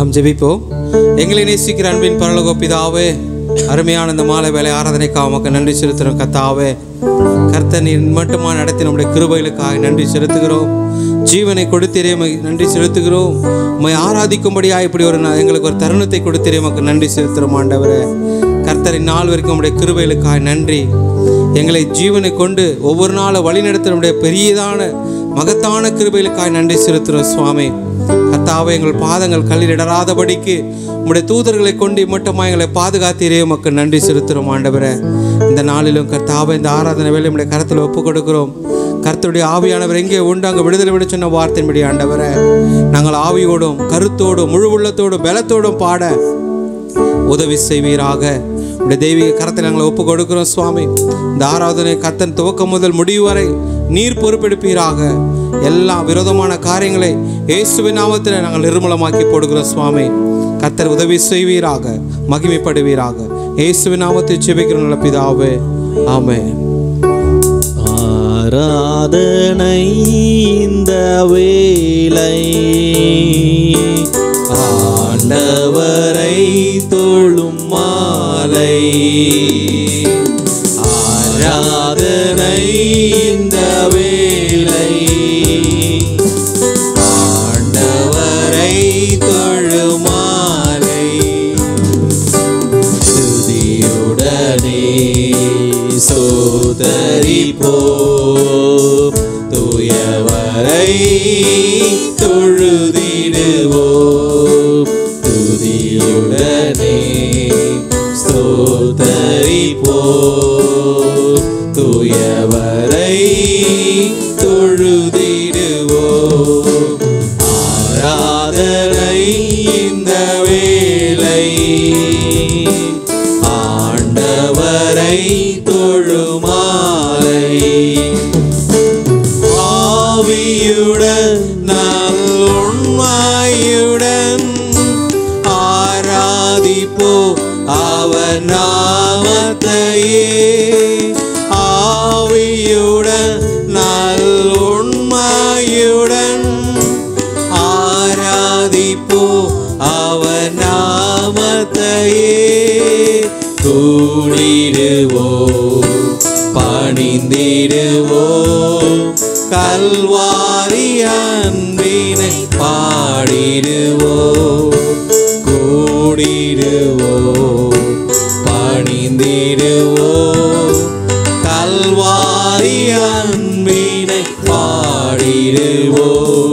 நாம் ஜெபிப்போம் எங்களை நேசிக்கிற அன்பின் பரலோக பிதாவே அருமையான இந்த மாலை வேலை ஆராதனைக்காக உமக்கு நன்றி செலுத்துகிறோம் கத்தாவே கர்த்தர் நீர் மட்டுமா நடத்தி நம்முடைய கிருபைகளுக்காக நன்றி செலுத்துகிறோம் ஜீவனை கொடுத்தீரே உமக்கு நன்றி செலுத்துகிறோம் உம்மை ஆராதிக்கும்படியாக இப்படி ஒரு நா- எங்களுக்கு ஒரு தருணத்தை கொடுத்தீரே உமக்கு நன்றி செலுத்துகிறோம் ஆண்டவரே கர்த்தரின் நாள் வரைக்கும் உம்முடைய கிருபைகளுக்காக நன்றி எங்களை ஜீவனை கொண்டு ஒவ்வொரு நாளும் வழிநடத்த நம்முடைய பெரியதான மகத்தான கிருபைகளுக்காக நன்றி செலுத்துகிறோம் சுவாமி கர்த்தாவே எங்கள் பாதங்கள் கல்லில் இடராதபடிக்கு உம்முடைய தூதர்களை கொண்டு இம்மட்டமாக எங்களை பாதுகாத்தீரே உமக்கு நன்றி செலுத்துகிறோம் ஆண்டவரே இந்த நாளிலும் கர்த்தாவே இந்த ஆராதனை வேலை நம்முடைய கரத்தில் ஒப்பு கொடுக்கிறோம் கர்த்தருடைய ஆவியானவர் எங்கே உண்டு அங்கே விடுதலை விட சொன்ன வார்த்தையின்படி ஆண்டவரே நாங்கள் ஆவியோடும் கருத்தோடும் முழு உள்ளத்தோடும் பலத்தோடும் பாட உதவி செய்வீராக உடைய தெய்வீக கரத்தில் நாங்கள் ஒப்பு கொடுக்கிறோம் சுவாமி இந்த ஆராதனை கத்தன் துவக்கம் முதல் முடிவு வரை நீர் பொறுப்பெடுப்பீராக எல்லா விரோதமான காரியங்களை இயேசுவின் நாமத்தில் நாங்கள் நிர்மூலமாக்கி போடுகிறோம் சுவாமி கத்தர் உதவி செய்வீராக மகிமைப்படுவீராக இயேசுவின் நாமத்தை செபிக்கிறோம் நல்ல பிதாவே ஆமென் ஆராதனை இந்த வேலை ஆண்டவரை தொழும் மாலை ஆராதனை இந்த வேலை ஆண்டவரை தொழும் மாலை துதியுடனே சோதரிப்போ தூயவரை தொழுதிடுவோ துதியுடனே ஸ்தோத்தரிப்போ தூயவரை தொழுதிடுவோ ஆராதனை இந்த வேளை ஆண்டவரை தொழுமாலை ஆவியுடன் நல்லுண்மையுடன் ஆராதிப்போ அவர் நாமத்தையே ஆவியுடன் நல்லுண்மையுடன் ஆராதிப்போ அவர் நாமத்தையே கூடிடுவோ பணிந்திடுவோ கல்வாரி அன்பினை பாடிடுவோ கூடிடுவோ பணிந்திடுவோ கல்வாரி அன்பினை பாடிடுவோ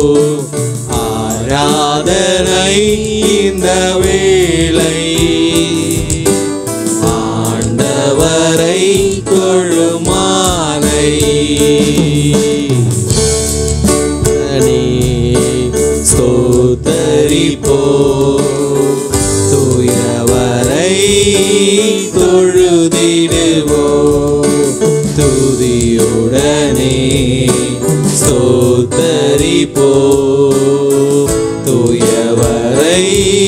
ஆராதனை இந்த வேளை ஆண்டவரை தொழுமாலை ஸ்தோத்தரிப்போ தூயவரை தொழுதிடுவோ துதியுடனே ஸ்தோத்தரிப்போ தூயவரை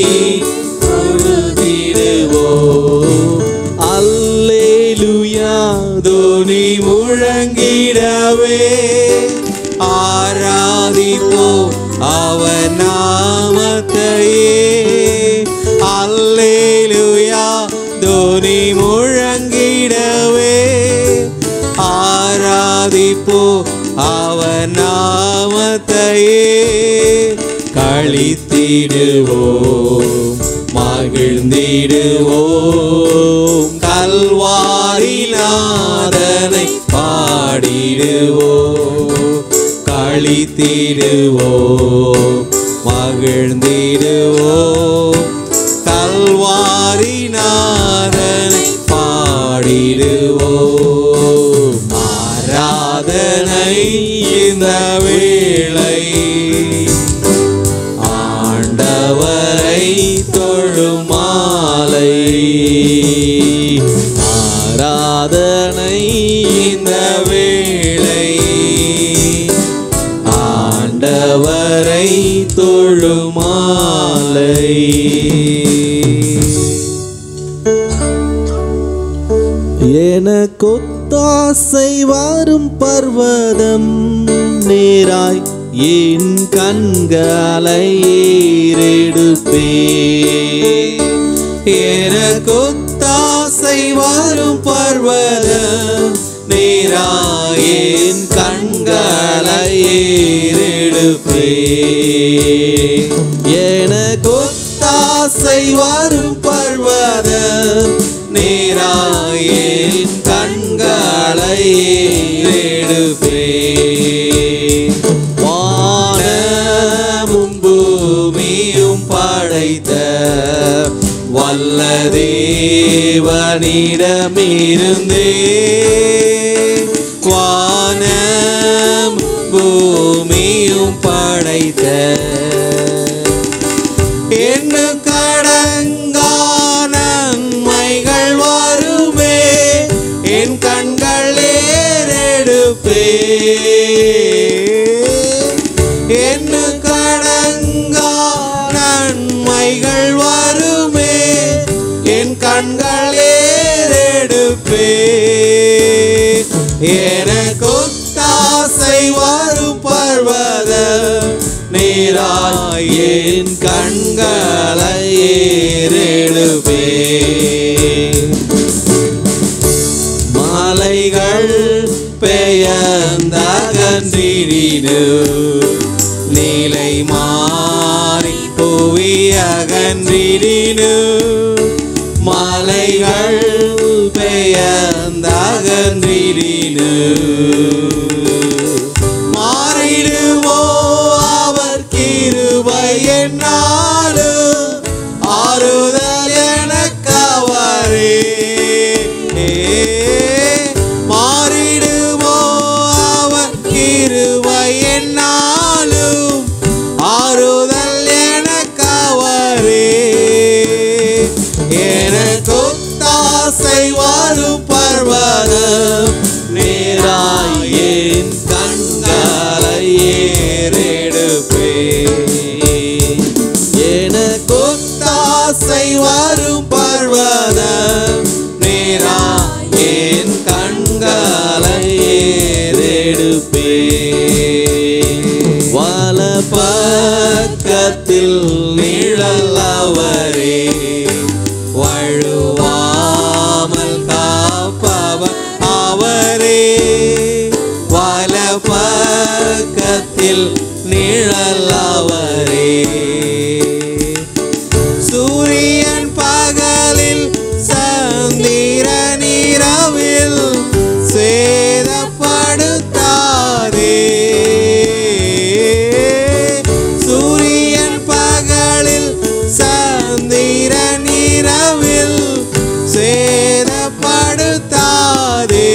தொழுதிடுவோ அல்லேலுயா தோனி முழங்கிடவே ஆராதிப்போ அவர் நாமத்தையே அல்லேலுயா தோனி முழங்கிடவே ஆராதிப்போ அவர் நாமத்தையே கழித்திடுவோம் மகிழ்ந்திடுவோம் கல்வாரிநாதனை பாடிடுவோம் கழித்திடுவோம் மகிழ்ந்திடுவோம் கல்வாரிநாதனை பாடிடுவோம் ஆராதனை இந்த வேளை ஆண்டவரை தொழுமாலை ஆராதனை இந்த வேளை ஆண்டவரை தொழுமாலை எனக்கொத்தாசை வரும் பர்வதம் நேராய் என் கண்களை ஏறெடுப்பே எனக்கொத்தாசை வரும் பர்வதம் நேராயின் கண்களை ஏறெடுப்பே எனக்கொத்தாசை வரும் பர்வதம் நேராயின் கண்களை ஏறெடுப்பே வானமும் பூமியும் படைத்த வல்ல தேவனிடமிருந்தே வானம் பூமியும் படைத்த என்ன கடங்கா நன்மைகள் வருமே என் கண்கள் ஏறெடுப்பே என்ன கடங்கா நன்மைகள் வருமே என் கண்கள் ஏறெடுப்பே எனக்கு ஒத்தாசை வரும் பர்வதம் நீராய் என் கண்களை ஏறெடுப்பே மாலைகள் பெயர்ந்தகன்றினு நீலை மாறி புவி அகன்றினு மாலைகள் பெயர்ந்தகன்றினு மாறிடுமோ அவர் கிருபை என்னாலும் ஆறுதல் எனக்கு அவரே மாறிடுமோ அவர் கிருபை என்னாலும் ஆறுதல் எனக்கு அவரே எனக்கு தாசை வரும் பர்வதம் நேராய் என் கண்களை ஏறெடுப்பே எனக்கு தாசை வரும் பர்வதம் நேராய் என் கண்களை ஏறெடுப்பே வல பக்கத்தில் நிழல் அவரே வழுவாமல் காப்பவர் அவரே வல பக்கத்தில் நிழல் அவரே சூரியன் பகலில் சந்திரன் இரவில் சேதப்படுத்தாதே சூரியன் பகலில் சந்திரன் இரவில் சேதப்படுத்தாதே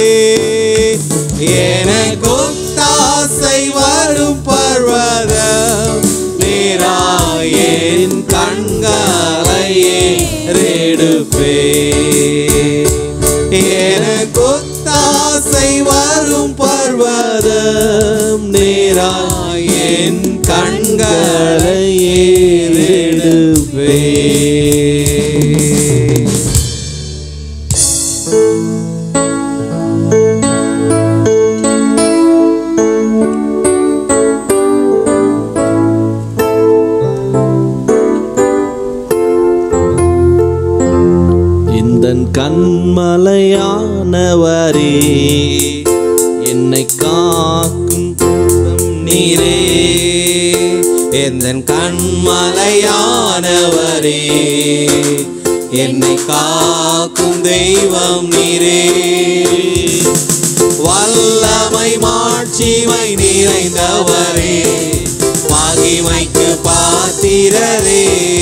எனக்கு தாசை வரும் பர்வதம் நேராயின் கண்களை ஏறெடுப்பே எனக்கு தாசை வரும் பர்வதம் நேராயின் கண்களை ஏறெடுப்பே இந்த கண்மலையானவரே என்னை காக்கும் தெய்வம் நீரே எந்த கண்மலையானவரே என்னை காக்கும் தெய்வம் நீரே வல்லமை மாட்சிமை நிறைந்தவரே மகிமைக்கு பாத்திரரே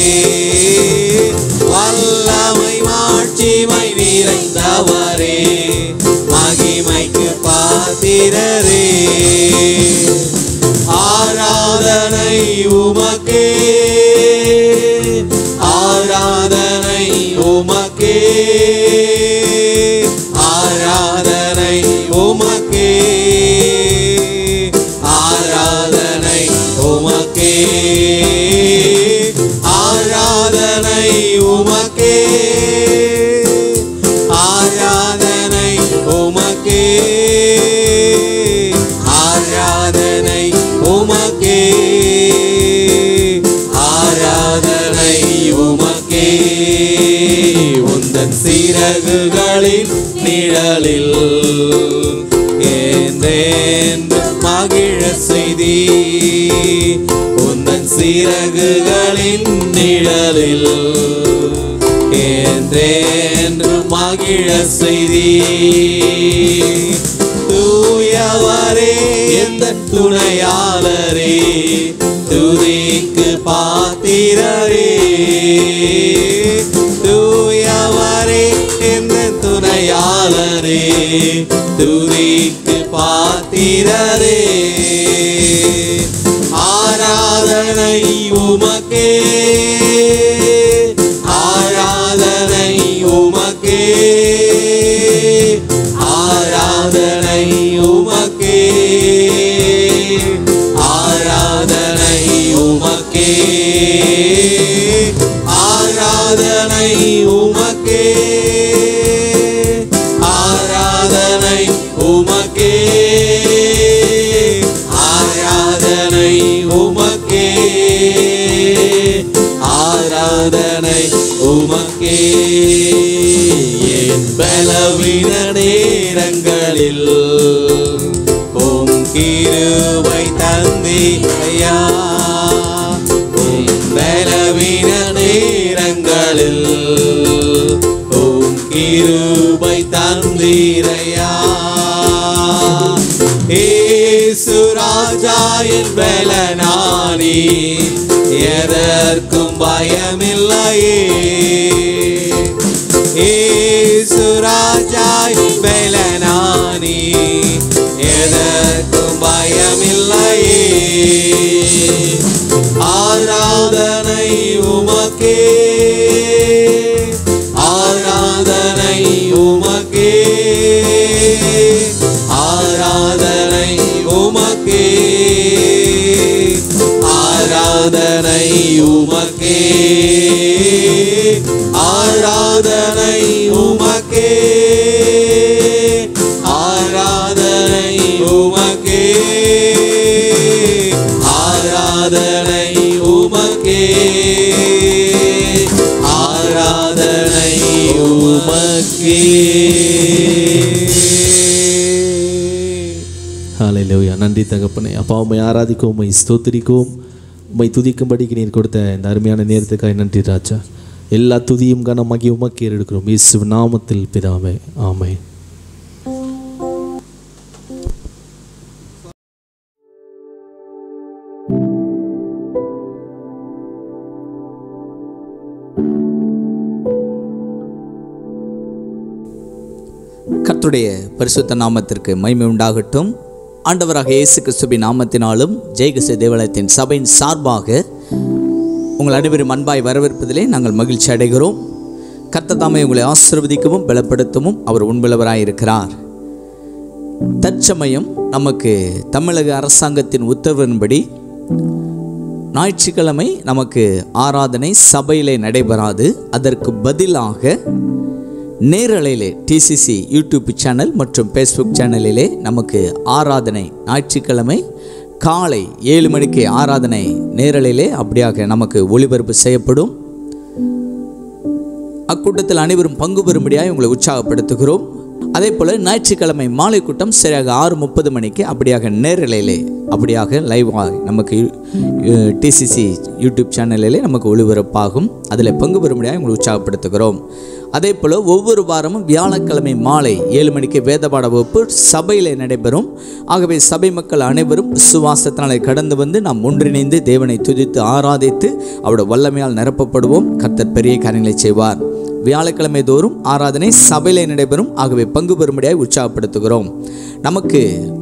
வல்லமை மாட்சிமை நிறைந்தவரே மகிமைக்கு பாத்திரரே ஆராதனை உமக்கே ஆராதனை உமக்கே ஆராதனை உமக்கே ஆராதனை உமக்கே ஆராதனை உமக்கே ஆராதனை உமக்கே ஆராதனை உமக்கே என்றென்று மகிழ செய்தி உந்தன் சிறகுகளின் நிழலில் என்றென்று மகிழ செய்தி தூயவரே எந்த துணையாளரே துதிக்கு பாத்திரரே தூயவரே எந்த துணையாளரே துதிக்கு பாத்திரரே ஆராதனை உமக்கே ஆராதனை உமக்கே ஆராதனை உமக்கே ஆராதனை உமக்கே ஆராதனை உமக்கே ஆராதனை உமக்கே ஆராதனை உமக்கே ஆராதனை உமக்கே என் பலவீன நேரங்களில் உம் கிருபை தந்தி ஐயா உம் பலவீன நேரங்களில் உம் கிருபை தந்தீரையா ஏசு ராஜா என் பலனானி எதற்கும் பயமில்லையே ஏசு ராஜா என் பலனானி எதற்கும் பயமில்லையே ஆராதனை உமக்கே ஆராதனை உமக்கே ஆராதனை உமக்கே ஆராதனை உமக்கே ஆராதனை உமக்கே ஆராதனை உமக்கே ஆராதனை உமக்கே ஆராதனை உமக்கே ஹalleluya நன்றி தகப்பனே அப்பா உம்மை ஆராதிக்கும் உம்மை ஸ்தோத்திரிக்கும் உம்மை துதிக்கும்படிக்கு நீர் கொடுத்த இந்த அருமையான நேரத்துக்காக நன்றி ராஜா எல்லா துதியும் கனமாகி உமக்கு எடுக்கிறோம் இயேசு நாமத்தில் பிதாவே ஆமென் கர்த்தருடைய பரிசுத்த நாமத்திற்கு மகிமை உண்டாகட்டும் ஆண்டவராக இயேசு கிறிஸ்துவின் நாமத்தினாலும் ஜெயகிச தேவாலயத்தின் சபையின் சார்பாக உங்கள் அனைவரும் அன்பாய் வரவேற்பதிலே நாங்கள் மகிழ்ச்சி அடைகிறோம் கர்த்தர் தாமே உங்களை ஆசீர்வதிக்கவும் பலப்படுத்தவும் அவர் உண்பளவராய் இருக்கிறார் தற்சமயம் நமக்கு தமிழக அரசாங்கத்தின் உத்தரவின்படி ஞாயிற்றுக்கிழமை நமக்கு ஆராதனை சபையிலே நடைபெறாது அதற்கு பதிலாக நேரலையிலே டிசிசி யூடியூப் சேனல் மற்றும் ஃபேஸ்புக் சேனலிலே நமக்கு ஆராதனை ஞாயிற்றுக்கிழமை காலை ஏழு மணிக்கு ஆராதனை நேரலையிலே அப்படியாக நமக்கு ஒளிபரப்பு செய்யப்படும் அக்கூட்டத்தில் அனைவரும் பங்கு பெறும்படியாக உங்களை உற்சாகப்படுத்துகிறோம் அதே போல் ஞாயிற்றுக்கிழமை மாலை கூட்டம் சரியாக ஆறு முப்பது மணிக்கு அப்படியாக நேரலையிலே அப்படியாக லைவாக நமக்கு டிசிசி யூடியூப் சேனலிலே நமக்கு ஒளிபரப்பாகும் அதில் பங்கு பெறும்படியாக உங்களை உற்சாகப்படுத்துகிறோம் அதே போல் ஒவ்வொரு வாரமும் வியாழக்கிழமை மாலை ஏழு மணிக்கு வேதபாட வகுப்பு சபையில் நடைபெறும் ஆகவே சபை மக்கள் அனைவரும் விசுவாசத்தினாலே கடந்து வந்து நாம் ஒன்றிணைந்து தேவனை துதித்து ஆராதித்து அவருடைய வல்லமையால் நிரப்பப்படுவோம் கர்த்தர் பெரிய காரியங்களை செய்வார் வியாழக்கிழமை தோறும் ஆராதனை சபையிலே நடைபெறும் ஆகவே பங்கு பெறும்படியாக உற்சாகப்படுத்துகிறோம் நமக்கு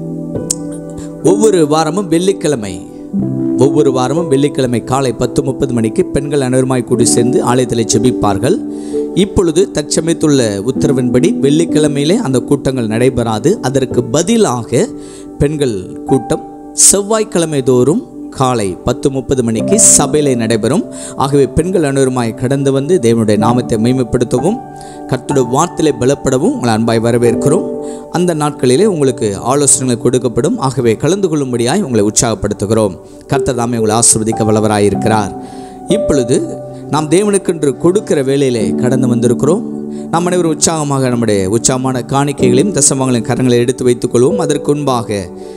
ஒவ்வொரு வாரமும் வெள்ளிக்கிழமை ஒவ்வொரு வாரமும் வெள்ளிக்கிழமை காலை பத்து முப்பது மணிக்கு பெண்கள் அனைவருமாய் கூடி சேர்ந்து ஆலயத்தில் ஜெபிப்பார்கள் இப்பொழுது தற்சமயத்துள்ள உத்தரவின்படி வெள்ளிக்கிழமையிலே அந்த கூட்டங்கள் நடைபெறாது அதற்கு பதிலாக பெண்கள் கூட்டம் செவ்வாய்க்கிழமை தோறும் காலை பத்து முப்பது மணிக்கு சபையிலே நடைபெறும் ஆகவே பெண்கள் அனைவருமாய் கடந்து வந்து தேவனுடைய நாமத்தை மேம்படுத்தவும் கர்த்தருடைய வார்த்தையிலே பலப்படவும் உங்களை அன்பாய் வரவேற்கிறோம் அந்த நாட்களிலே உங்களுக்கு ஆலோசனைகள் கொடுக்கப்படும் ஆகவே கலந்து கொள்ளும்படியாய் உங்களை உற்சாகப்படுத்துகிறோம் கர்த்தர் தாமே உங்களை ஆசிர்வதிக்க வல்லவராயிருக்கிறார் இப்பொழுது நாம் தேவனுக்கென்று கொடுக்கிற வேலையிலே கடந்து வந்திருக்கிறோம் நாம் அனைவரும் உற்சாகமாக நம்முடைய உற்சாகமான காணிக்கைகளையும் தசமங்களையும் கரங்களை எடுத்து வைத்துக் கொள்வோம் அதற்கு முன்பாக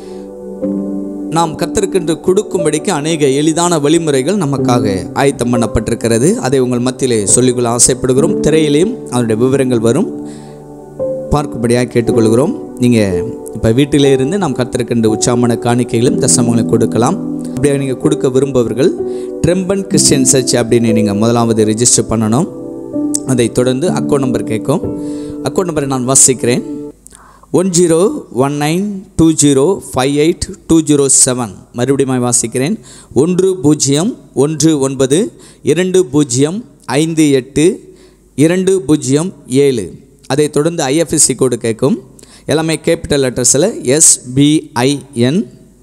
நாம் கத்தருக்கென்று கொடுக்கும்படிக்கு அநேக எளிதான வழிமுறைகள் நமக்காக ஆயத்தம் பண்ணப்பட்டிருக்கிறது அதை உங்கள் மத்தியிலே சொல்லிக்கொள்ள ஆசைப்படுகிறோம் திரையிலேயும் அதனுடைய விவரங்கள் வரும் பார்க்கும்படியாக கேட்டுக்கொள்கிறோம் நீங்கள் இப்போ வீட்டிலே இருந்து நாம் கத்தருக்கென்று உற்சாகமான காணிக்கைகளும் தசமங்களையும் கொடுக்கலாம் அப்படியே நீங்கள் கொடுக்க விரும்பவர்கள் ட்ரெம்பன் கிறிஸ்டியன் சர்ச் அப்படின்னு நீங்கள் முதலாவது ரெஜிஸ்டர் பண்ணணும் அதை தொடர்ந்து அக்கௌண்ட் நம்பர் கேட்கும் அக்கௌண்ட் நம்பரை நான் வாசிக்கிறேன் one zero one nine two zero five eight two zero seven மறுபடியும் வாசிக்கிறேன் ஒன்று பூஜ்ஜியம் ஒன்று ஒன்பது இரண்டு பூஜ்ஜியம் ஐந்து எட்டு இரண்டு பூஜ்ஜியம் ஏழு அதை தொடர்ந்து ஐஎஃப்எஸ்சி கோடு கேட்கும் எல்லாமே கேபிட்டல் லெட்டர்ஸில் SBIN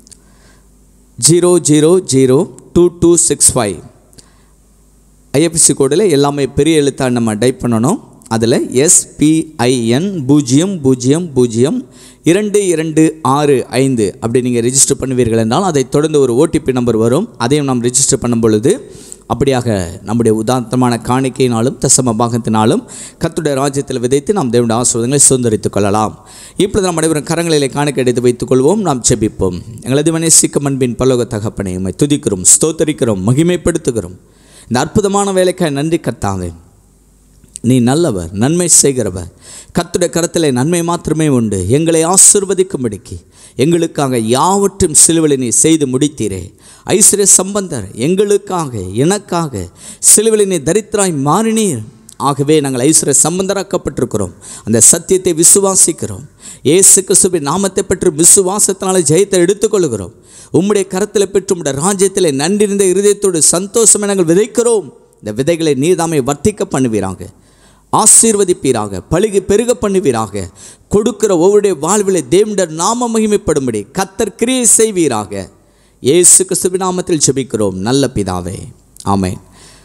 zero zero zero two two six five IFSC கோடில் எல்லாமே பெரிய எழுத்தாக நம்ம டைப் பண்ணணும் அதில் எஸ்பிஐஎன் பூஜ்ஜியம் பூஜ்ஜியம் பூஜ்ஜியம் இரண்டு இரண்டு ஆறு ஐந்து அப்படி நீங்கள் ரெஜிஸ்டர் பண்ணுவீர்கள் என்றால் அதை தொடர்ந்து ஒரு ஓடிபி நம்பர் வரும் அதையும் நாம் ரெஜிஸ்டர் பண்ணும் பொழுது அப்படியாக நம்முடைய உதாரணமான காணிக்கையினாலும் தசம பாகத்தினாலும் கத்துடைய ராஜ்யத்தில் விதைத்து நாம் தேவனுடைய ஆசிர்வாதங்களை சுதந்திரித்துக் கொள்ளலாம் இப்பொழுது நாம் அனைவரும் கரங்களிலே காணிக்கை எடுத்து வைத்துக் கொள்வோம் நாம் செபிப்போம் எங்களது மனேசிக்க அன்பின் பல்லோக தகப்பனை உம்மை துதிக்கிறோம் ஸ்தோத்தரிக்கிறோம் மகிமைப்படுத்துகிறோம் இந்த அற்புதமான வேலைக்காய் நன்றி கத்தாவே நீ நல்லவர் நன்மை செய்கிறவர் கத்துடைய கரத்திலே நன்மை மாத்திரமே உண்டு எங்களை ஆசிர்வதிக்கும்படிக்கு எங்களுக்காக யாவற்றும் சிலுவையில் நீ செய்து முடித்தீரே ஐஸ்வர்ய சம்பந்தர் எங்களுக்காக எனக்காக சிலுவையில் நீ தரித்திராய் மாறினீர் ஆகவே நாங்கள் ஐஸ்வர்ய சம்பந்தராக்கப்பட்டிருக்கிறோம் அந்த சத்தியத்தை விசுவாசிக்கிறோம் இயேசு கிறிஸ்துவின் நாமத்தை பெற்று விசுவாசத்தினால ஜெயத்தை எடுத்துக்கொள்கிறோம் உம்முடைய கரத்தில் பெற்று உம்முடைய ராஜ்யத்தில் நன்றிருந்த இருதயத்தோடு சந்தோஷமே நாங்கள் விதைக்கிறோம் இந்த விதைகளை நீர்தாமை வர்த்திக்க பண்ணுவீராங்க ஆசீர்வதிப்பீராக பழுகி பெருக பண்ணுவீராக கொடுக்கிற ஒவ்வொருடைய வாழ்வில் தேவனுடைய நாம மகிமைப்படும்படி கத்தர் கிரியை செய்வீராக இயேசு கிறிஸ்துவின் நாமத்தில் ஜெபிக்கிறோம் நல்ல பிதாவே ஆமென்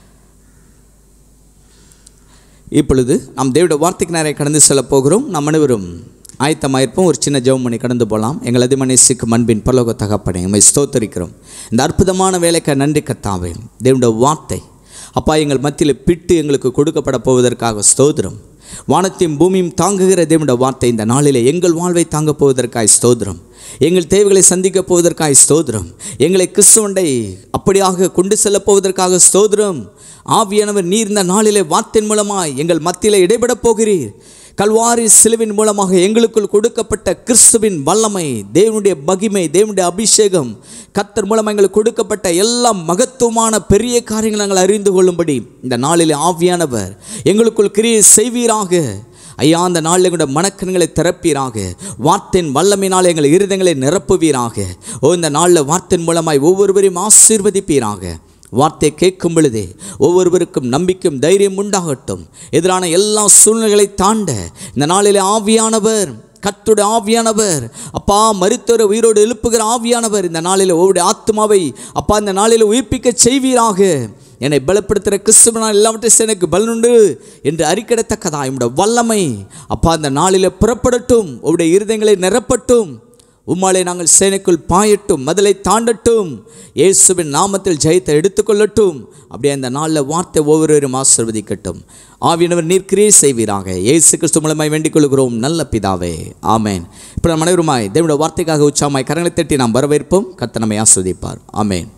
இப்பொழுது நாம் தேவனுடைய வார்த்தைக்கு நேரம் கடந்து செல்ல போகிறோம் நாம் அனைவரும் ஆயத்தமாயிருப்போம் ஒரு சின்ன ஜெபம் பண்ணி கடந்து போகலாம் எங்கள் அதிமனேசிக்கு மண்பின் பரலோக தகப்பனே உம்மை ஸ்தோத்தரிக்கிறோம் இந்த அற்புதமான வேலைக்கு நன்றி கத்தாவே தேவனுடைய வார்த்தை அப்பா எங்கள் மத்தியில் பிட்டு எங்களுக்கு கொடுக்கப்பட போவதற்காக ஸ்தோத்திரம் வானத்தையும் பூமியும் தாங்குகிற தேவனுடைய வார்த்தை இந்த நாளிலே எங்கள் வாழ்வை தாங்கப் போவதற்காய் ஸ்தோத்திரம் எங்கள் தேவைகளை சந்திக்கப் போவதற்காய் ஸ்தோத்திரம் எங்களை கிறிஸ்துவண்டை அப்படியாக கொண்டு செல்லப் போவதற்காக ஸ்தோத்திரம் ஆவியானவர் நீர் இந்த நாளிலே வார்த்தையின் மூலமாய் எங்கள் மத்தியில் இடைபடப் போகிறீர் கல்வாரி சிலுவின் மூலமாக எங்களுக்குள் கொடுக்கப்பட்ட கிறிஸ்துவின் வல்லமை தேவனுடைய மகிமை தேவனுடைய அபிஷேகம் கத்தர் மூலமாக எங்களுக்கு கொடுக்கப்பட்ட எல்லா மகத்துவமான பெரிய காரியங்களை நாங்கள் அறிந்து கொள்ளும்படி இந்த நாளில் ஆவியானவர் எங்களுக்குள் கிரியை செய்வீராக ஐயா அந்த நாளில் எங்களுடைய மனக்கண்களை திறப்பீராக வார்த்தையின் வல்லமையினால் எங்கள் இருதயங்களை நிரப்புவீராக ஓ இந்த நாளில் வார்த்தையின் மூலமாய் ஒவ்வொருவரையும் ஆசீர்வதிப்பீராக வார்த்தை கேட்கும் பொழுதே ஒவ்வொருவருக்கும் நம்பிக்கையும் தைரியம் உண்டாகட்டும் எதிரான எல்லா சூழ்நிலைகளை தாண்ட இந்த நாளிலே ஆவியானவர் கத்துடைய ஆவியானவர் அப்பா மருத்துவரை உயிரோடு எழுப்புகிற ஆவியானவர் இந்த நாளில் ஒவ்வொரு ஆத்மாவை அப்பா இந்த நாளில் உயிர்ப்பிக்க செய்வீராக என்னை பலப்படுத்துகிற கிறிஸ்துவனால் எல்லாவற்றையும் எனக்கு பலனுண்டு என்று அறிக்கிடத்தக்கதா என்னுடைய வல்லமை அப்பா இந்த நாளில் புறப்படட்டும் உடைய இருதயங்களை நிரப்பட்டும் உம்மாலே நாங்கள் சேனைக்குள் பாயட்டும் மதலை தாண்டட்டும் இயேசுவின் நாமத்தில் ஜெயத்தை எடுத்துக்கொள்ளட்டும் அப்படியே அந்த நாளில் வார்த்தை ஒவ்வொருவரும் ஆசிர்வதிக்கட்டும் ஆவியானவர் நீர் கிரியை செய்வீராக இயேசு கிறிஸ்து மூலமாய் வேண்டிக் கொள்கிறோம் நல்ல பிதாவே ஆமேன் இப்போ நம்ம அனைவருமாய் தேவனுடைய வார்த்தைக்காக உற்சாகமாய் கரங்களை தட்டி நாம் வரவேற்போம் கர்த்தர் நம்மை ஆஸ்வதிப்பார் ஆமேன்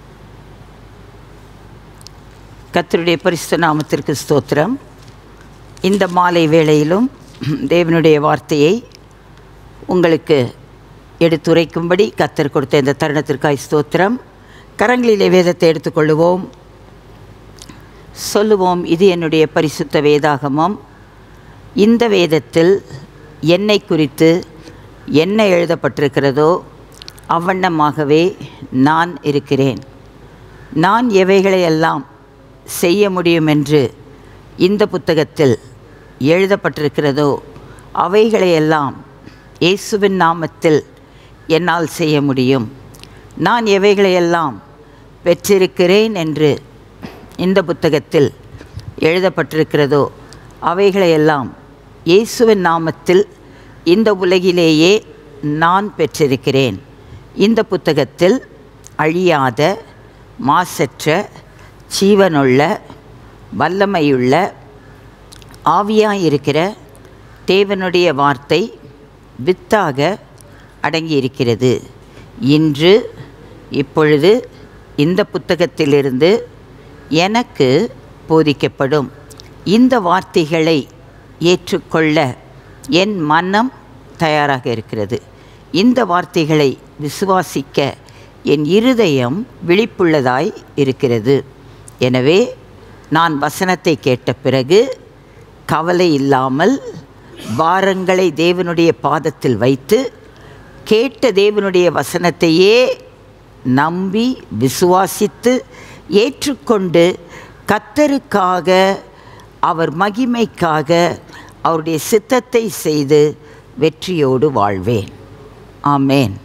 கர்த்தருடைய பரிசுத்த நாமத்திற்கு ஸ்தோத்திரம் இந்த மாலை வேளையிலும் தேவனுடைய வார்த்தையை உங்களுக்கு எடுத்துரைக்கும்படி கத்தர் கொடுத்த இந்த தருணத்திற்காய் ஸ்தோத்திரம் கரங்களிலே வேதத்தை எடுத்துக்கொள்ளுவோம் சொல்லுவோம் இது என்னுடைய பரிசுத்த வேதாகமம் இந்த வேதத்தில் என்னை குறித்து என்ன எழுதப்பட்டிருக்கிறதோ அவ்வண்ணமாகவே நான் இருக்கிறேன் நான் எவைகளையெல்லாம் செய்ய முடியும் என்று இந்த புத்தகத்தில் எழுதப்பட்டிருக்கிறதோ அவைகளையெல்லாம் இயேசுவின் நாமத்தில் என்னால் செய்ய முடியும் நான் எவைகளையெல்லாம் பெற்றிருக்கிறேன் என்று இந்த புத்தகத்தில் எழுதப்பட்டிருக்கிறதோ அவைகளையெல்லாம் இயேசுவின் நாமத்தில் இந்த உலகிலேயே நான் பெற்றிருக்கிறேன் இந்த புத்தகத்தில் அழியாத மாசற்ற ஜீவனுள்ள வல்லமையுள்ள ஆவியாய் இருக்கிற தேவனுடைய வார்த்தை வித்தாக அடங்கி இருக்கிறது இன்று இப்பொழுது இந்த புத்தகத்திலிருந்து எனக்கு போதிக்கப்படும் இந்த வார்த்தைகளை ஏற்றுக்கொள்ள என் மனம் தயாராக இருக்கிறது இந்த வார்த்தைகளை விசுவாசிக்க என் இருதயம் விழிப்புள்ளதாய் இருக்கிறது எனவே நான் வசனத்தை கேட்ட பிறகு கவலை இல்லாமல் பாரங்களை தேவனுடைய பாதத்தில் வைத்து கேட்ட தேவனுடைய வசனத்தையே நம்பி விசுவாசித்து ஏற்றுக்கொண்டு கத்தருக்காக அவர் மகிமைக்காக அவருடைய சித்தத்தை செய்து வெற்றியோடு வாழ்வேன் ஆமேன்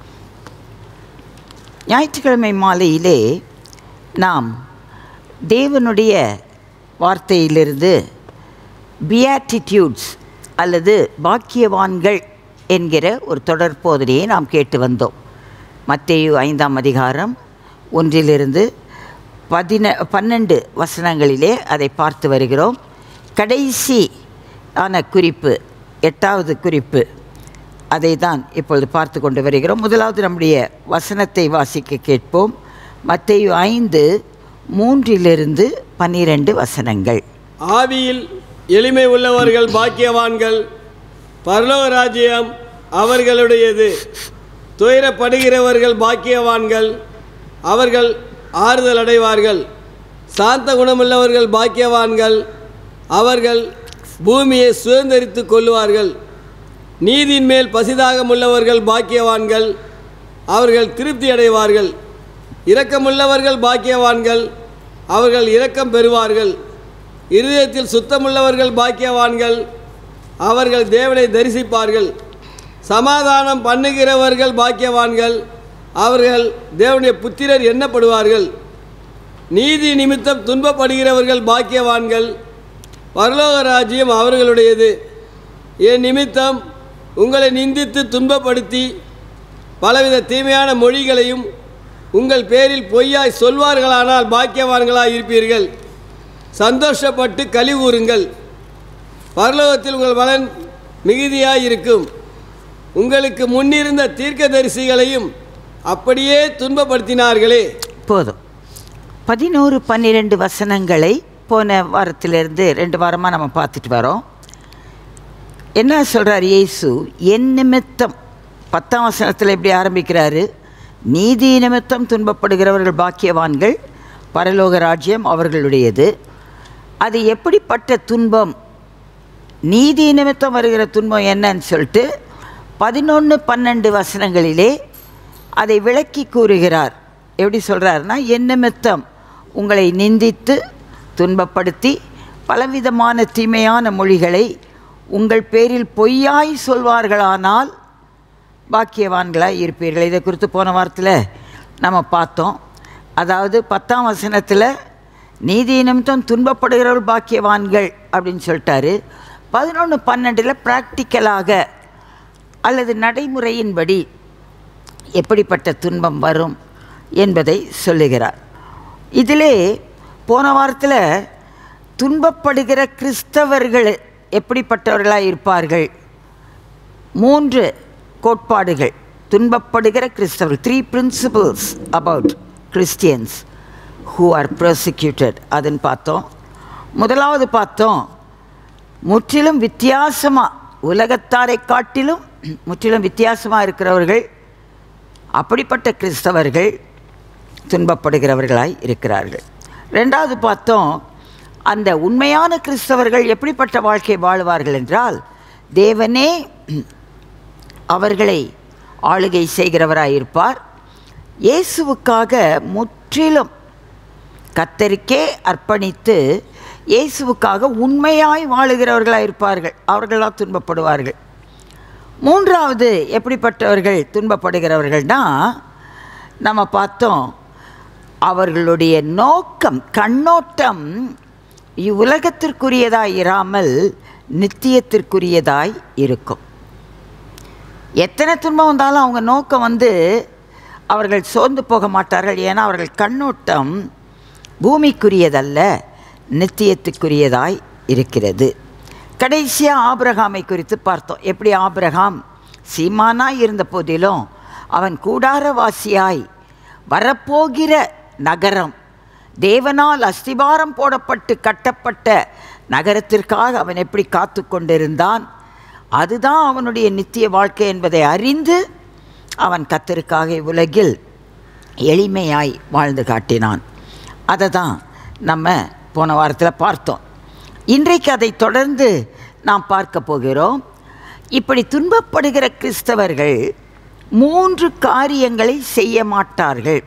ஞாயிற்றுக்கிழமை மாலையிலே நாம் தேவனுடைய வார்த்தையிலிருந்து பியாட்டிடியூட்ஸ் அல்லது பாக்கியவான்கள் என்கிற ஒரு தொடர் போதனையை நாம் கேட்டு வந்தோம் மத்தேயு ஐந்தாம் அதிகாரம் ஒன்றிலிருந்து பதின பன்னெண்டு வசனங்களிலே அதை பார்த்து வருகிறோம் கடைசி ஆன குறிப்பு எட்டாவது குறிப்பு அதை தான் இப்பொழுது பார்த்து கொண்டு வருகிறோம் முதலாவது நம்முடைய வசனத்தை வாசிக்க கேட்போம் மத்தேயு ஐந்து மூன்றிலிருந்து பன்னிரண்டு வசனங்கள் ஆவியில் எளிமை உள்ளவர்கள் பாக்கியவான்கள் பரலோக ராஜ்யம் அவர்களுடையது துயரப்படுகிறவர்கள் பாக்கியவான்கள் அவர்கள் ஆறுதல் அடைவார்கள் சாந்த குணமுள்ளவர்கள் பாக்கியவான்கள் அவர்கள் பூமியை சுதந்திரித்து கொள்ளுவார்கள் நீதியின் மேல் பசிதாகம் உள்ளவர்கள் பாக்கியவான்கள் அவர்கள் திருப்தி அடைவார்கள் இரக்கமுள்ளவர்கள் பாக்கியவான்கள் அவர்கள் இரக்கம் பெறுவார்கள் இருதயத்தில் சுத்தமுள்ளவர்கள் பாக்கியவான்கள் அவர்கள் தேவனை தரிசிப்பார்கள் சமாதானம் பண்ணுகிறவர்கள் பாக்கியவான்கள் அவர்கள் தேவனுடைய புத்திரர் எண்ணப்படுவார்கள் நீதி நிமித்தம் துன்பப்படுகிறவர்கள் பாக்கியவான்கள் பரலோக ராஜ்யம் அவர்களுடையது என் நிமித்தம் உங்களை நிந்தித்து துன்பப்படுத்தி பலவித தீமையான மொழிகளையும் உங்கள் பேரில் பொய்யாய் சொல்வார்களானால் பாக்கியவான்களாய் இருப்பீர்கள் சந்தோஷப்பட்டு களி கூறுங்கள் பரலோகத்தில் உங்கள் பலன் மிகுதியாய் இருக்கும் உங்களுக்கு முன்னிருந்த தீர்க்கதரிசிகளையும் அப்படியே துன்பப்படுத்தினார்களே போதும் பதினோரு பன்னிரெண்டு வசனங்களை போன வாரத்திலிருந்து ரெண்டு வாரமாக நம்ம பார்த்துட்டு வரோம் என்ன சொல்கிறார் இயேசு என் நிமித்தம் பத்தாம் வசனத்தில் எப்படி ஆரம்பிக்கிறாரு நீதி நிமித்தம் துன்பப்படுகிறவர்கள் பாக்கியவான்கள் பரலோக ராஜ்யம் அவர்களுடையது அது எப்படிப்பட்ட துன்பம் நீதி நிமித்தம் வருகிற துன்பம் என்னன்னு சொல்லிட்டு பதினொன்று பன்னெண்டு வசனங்களிலே அதை விளக்கி கூறுகிறார் எப்படி சொல்கிறாருன்னா என் நிமித்தம் உங்களை நிந்தித்து துன்பப்படுத்தி பலவிதமான தீமையான மொழிகளை உங்கள் பேரில் பொய்யாய் சொல்வார்களானால் பாக்கியவான்களாய் இருப்பீர்கள் இதை குறித்து போன வாரத்தில் நம்ம பார்த்தோம் அதாவது பத்தாம் வசனத்தில் நீதி நிமித்தம் துன்பப்படுகிறவர்கள் பாக்கியவான்கள் அப்படின்னு சொல்லிட்டாரு பதினொன்று பன்னெண்டில் ப்ராக்டிக்கலாக அல்லது நடைமுறையின்படி எப்படிப்பட்ட துன்பம் வரும் என்பதை சொல்லுகிறார் இதிலே போன வாரத்தில் துன்பப்படுகிற கிறிஸ்தவர்கள் எப்படிப்பட்டவர்களாக இருப்பார்கள் மூன்று கோட்பாடுகள் துன்பப்படுகிற கிறிஸ்தவர்கள் three principles about Christians who are prosecuted அதுன்னு பார்த்தோம் முதலாவது பார்த்தோம் முற்றிலும் வித்தியாசமாக உலகத்தாரை காட்டிலும் முற்றிலும் வித்தியாசமாக இருக்கிறவர்கள் அப்படிப்பட்ட கிறிஸ்தவர்கள் துன்பப்படுகிறவர்களாய் இருக்கிறார்கள் ரெண்டாவது பார்த்தோம் அந்த உண்மையான கிறிஸ்தவர்கள் எப்படிப்பட்ட வாழ்க்கை வாழுவார்கள் என்றால் தேவனே அவர்களை ஆளுகை செய்கிறவராய் இருப்பார் இயேசுவுக்காக முற்றிலும் கத்தருக்கே அர்ப்பணித்து இயேசுவுக்காக உண்மையாய் வாழுகிறவர்களாக இருப்பார்கள் அவர்களால் துன்பப்படுவார்கள் மூன்றாவது எப்படிப்பட்டவர்கள் துன்பப்படுகிறவர்கள்னா நம்ம பார்த்தோம் அவர்களுடைய நோக்கம் கண்ணோட்டம் இவ்வுலகத்திற்குரியதாய் இராமல் நித்தியத்திற்குரியதாய் இருக்கும் எத்தனை துன்பம் வந்தாலும் அவங்க நோக்கம் வந்து அவர்கள் சோர்ந்து போக மாட்டார்கள் ஏன்னா அவர்கள் கண்ணோட்டம் பூமிக்குரியதல்ல நித்தியத்துக்குரியதாய் இருக்கிறது கடைசியாக ஆபிரகாமை குறித்து பார்த்தோம் எப்படி ஆபிரகாம் சீமானாய் இருந்த போதிலும் அவன் கூடாரவாசியாய் வரப்போகிற நகரம் தேவனால் அஸ்திபாரம் போடப்பட்டு கட்டப்பட்ட நகரத்திற்காக அவன் எப்படி காத்து கொண்டிருந்தான் அதுதான் அவனுடைய நித்திய வாழ்க்கை என்பதை அறிந்து அவன் கத்தருக்காக உலகில் எளிமையாய் வாழ்ந்து காட்டினான் அதை தான் நம்ம போன வாரத்தில் பார்த்தோம் இன்றைக்கு அதை தொடர்ந்து நாம் பார்க்க போகிறோம் இப்படி துன்பப்படுகிற கிறிஸ்தவர்கள் மூன்று காரியங்களை செய்ய மாட்டார்கள்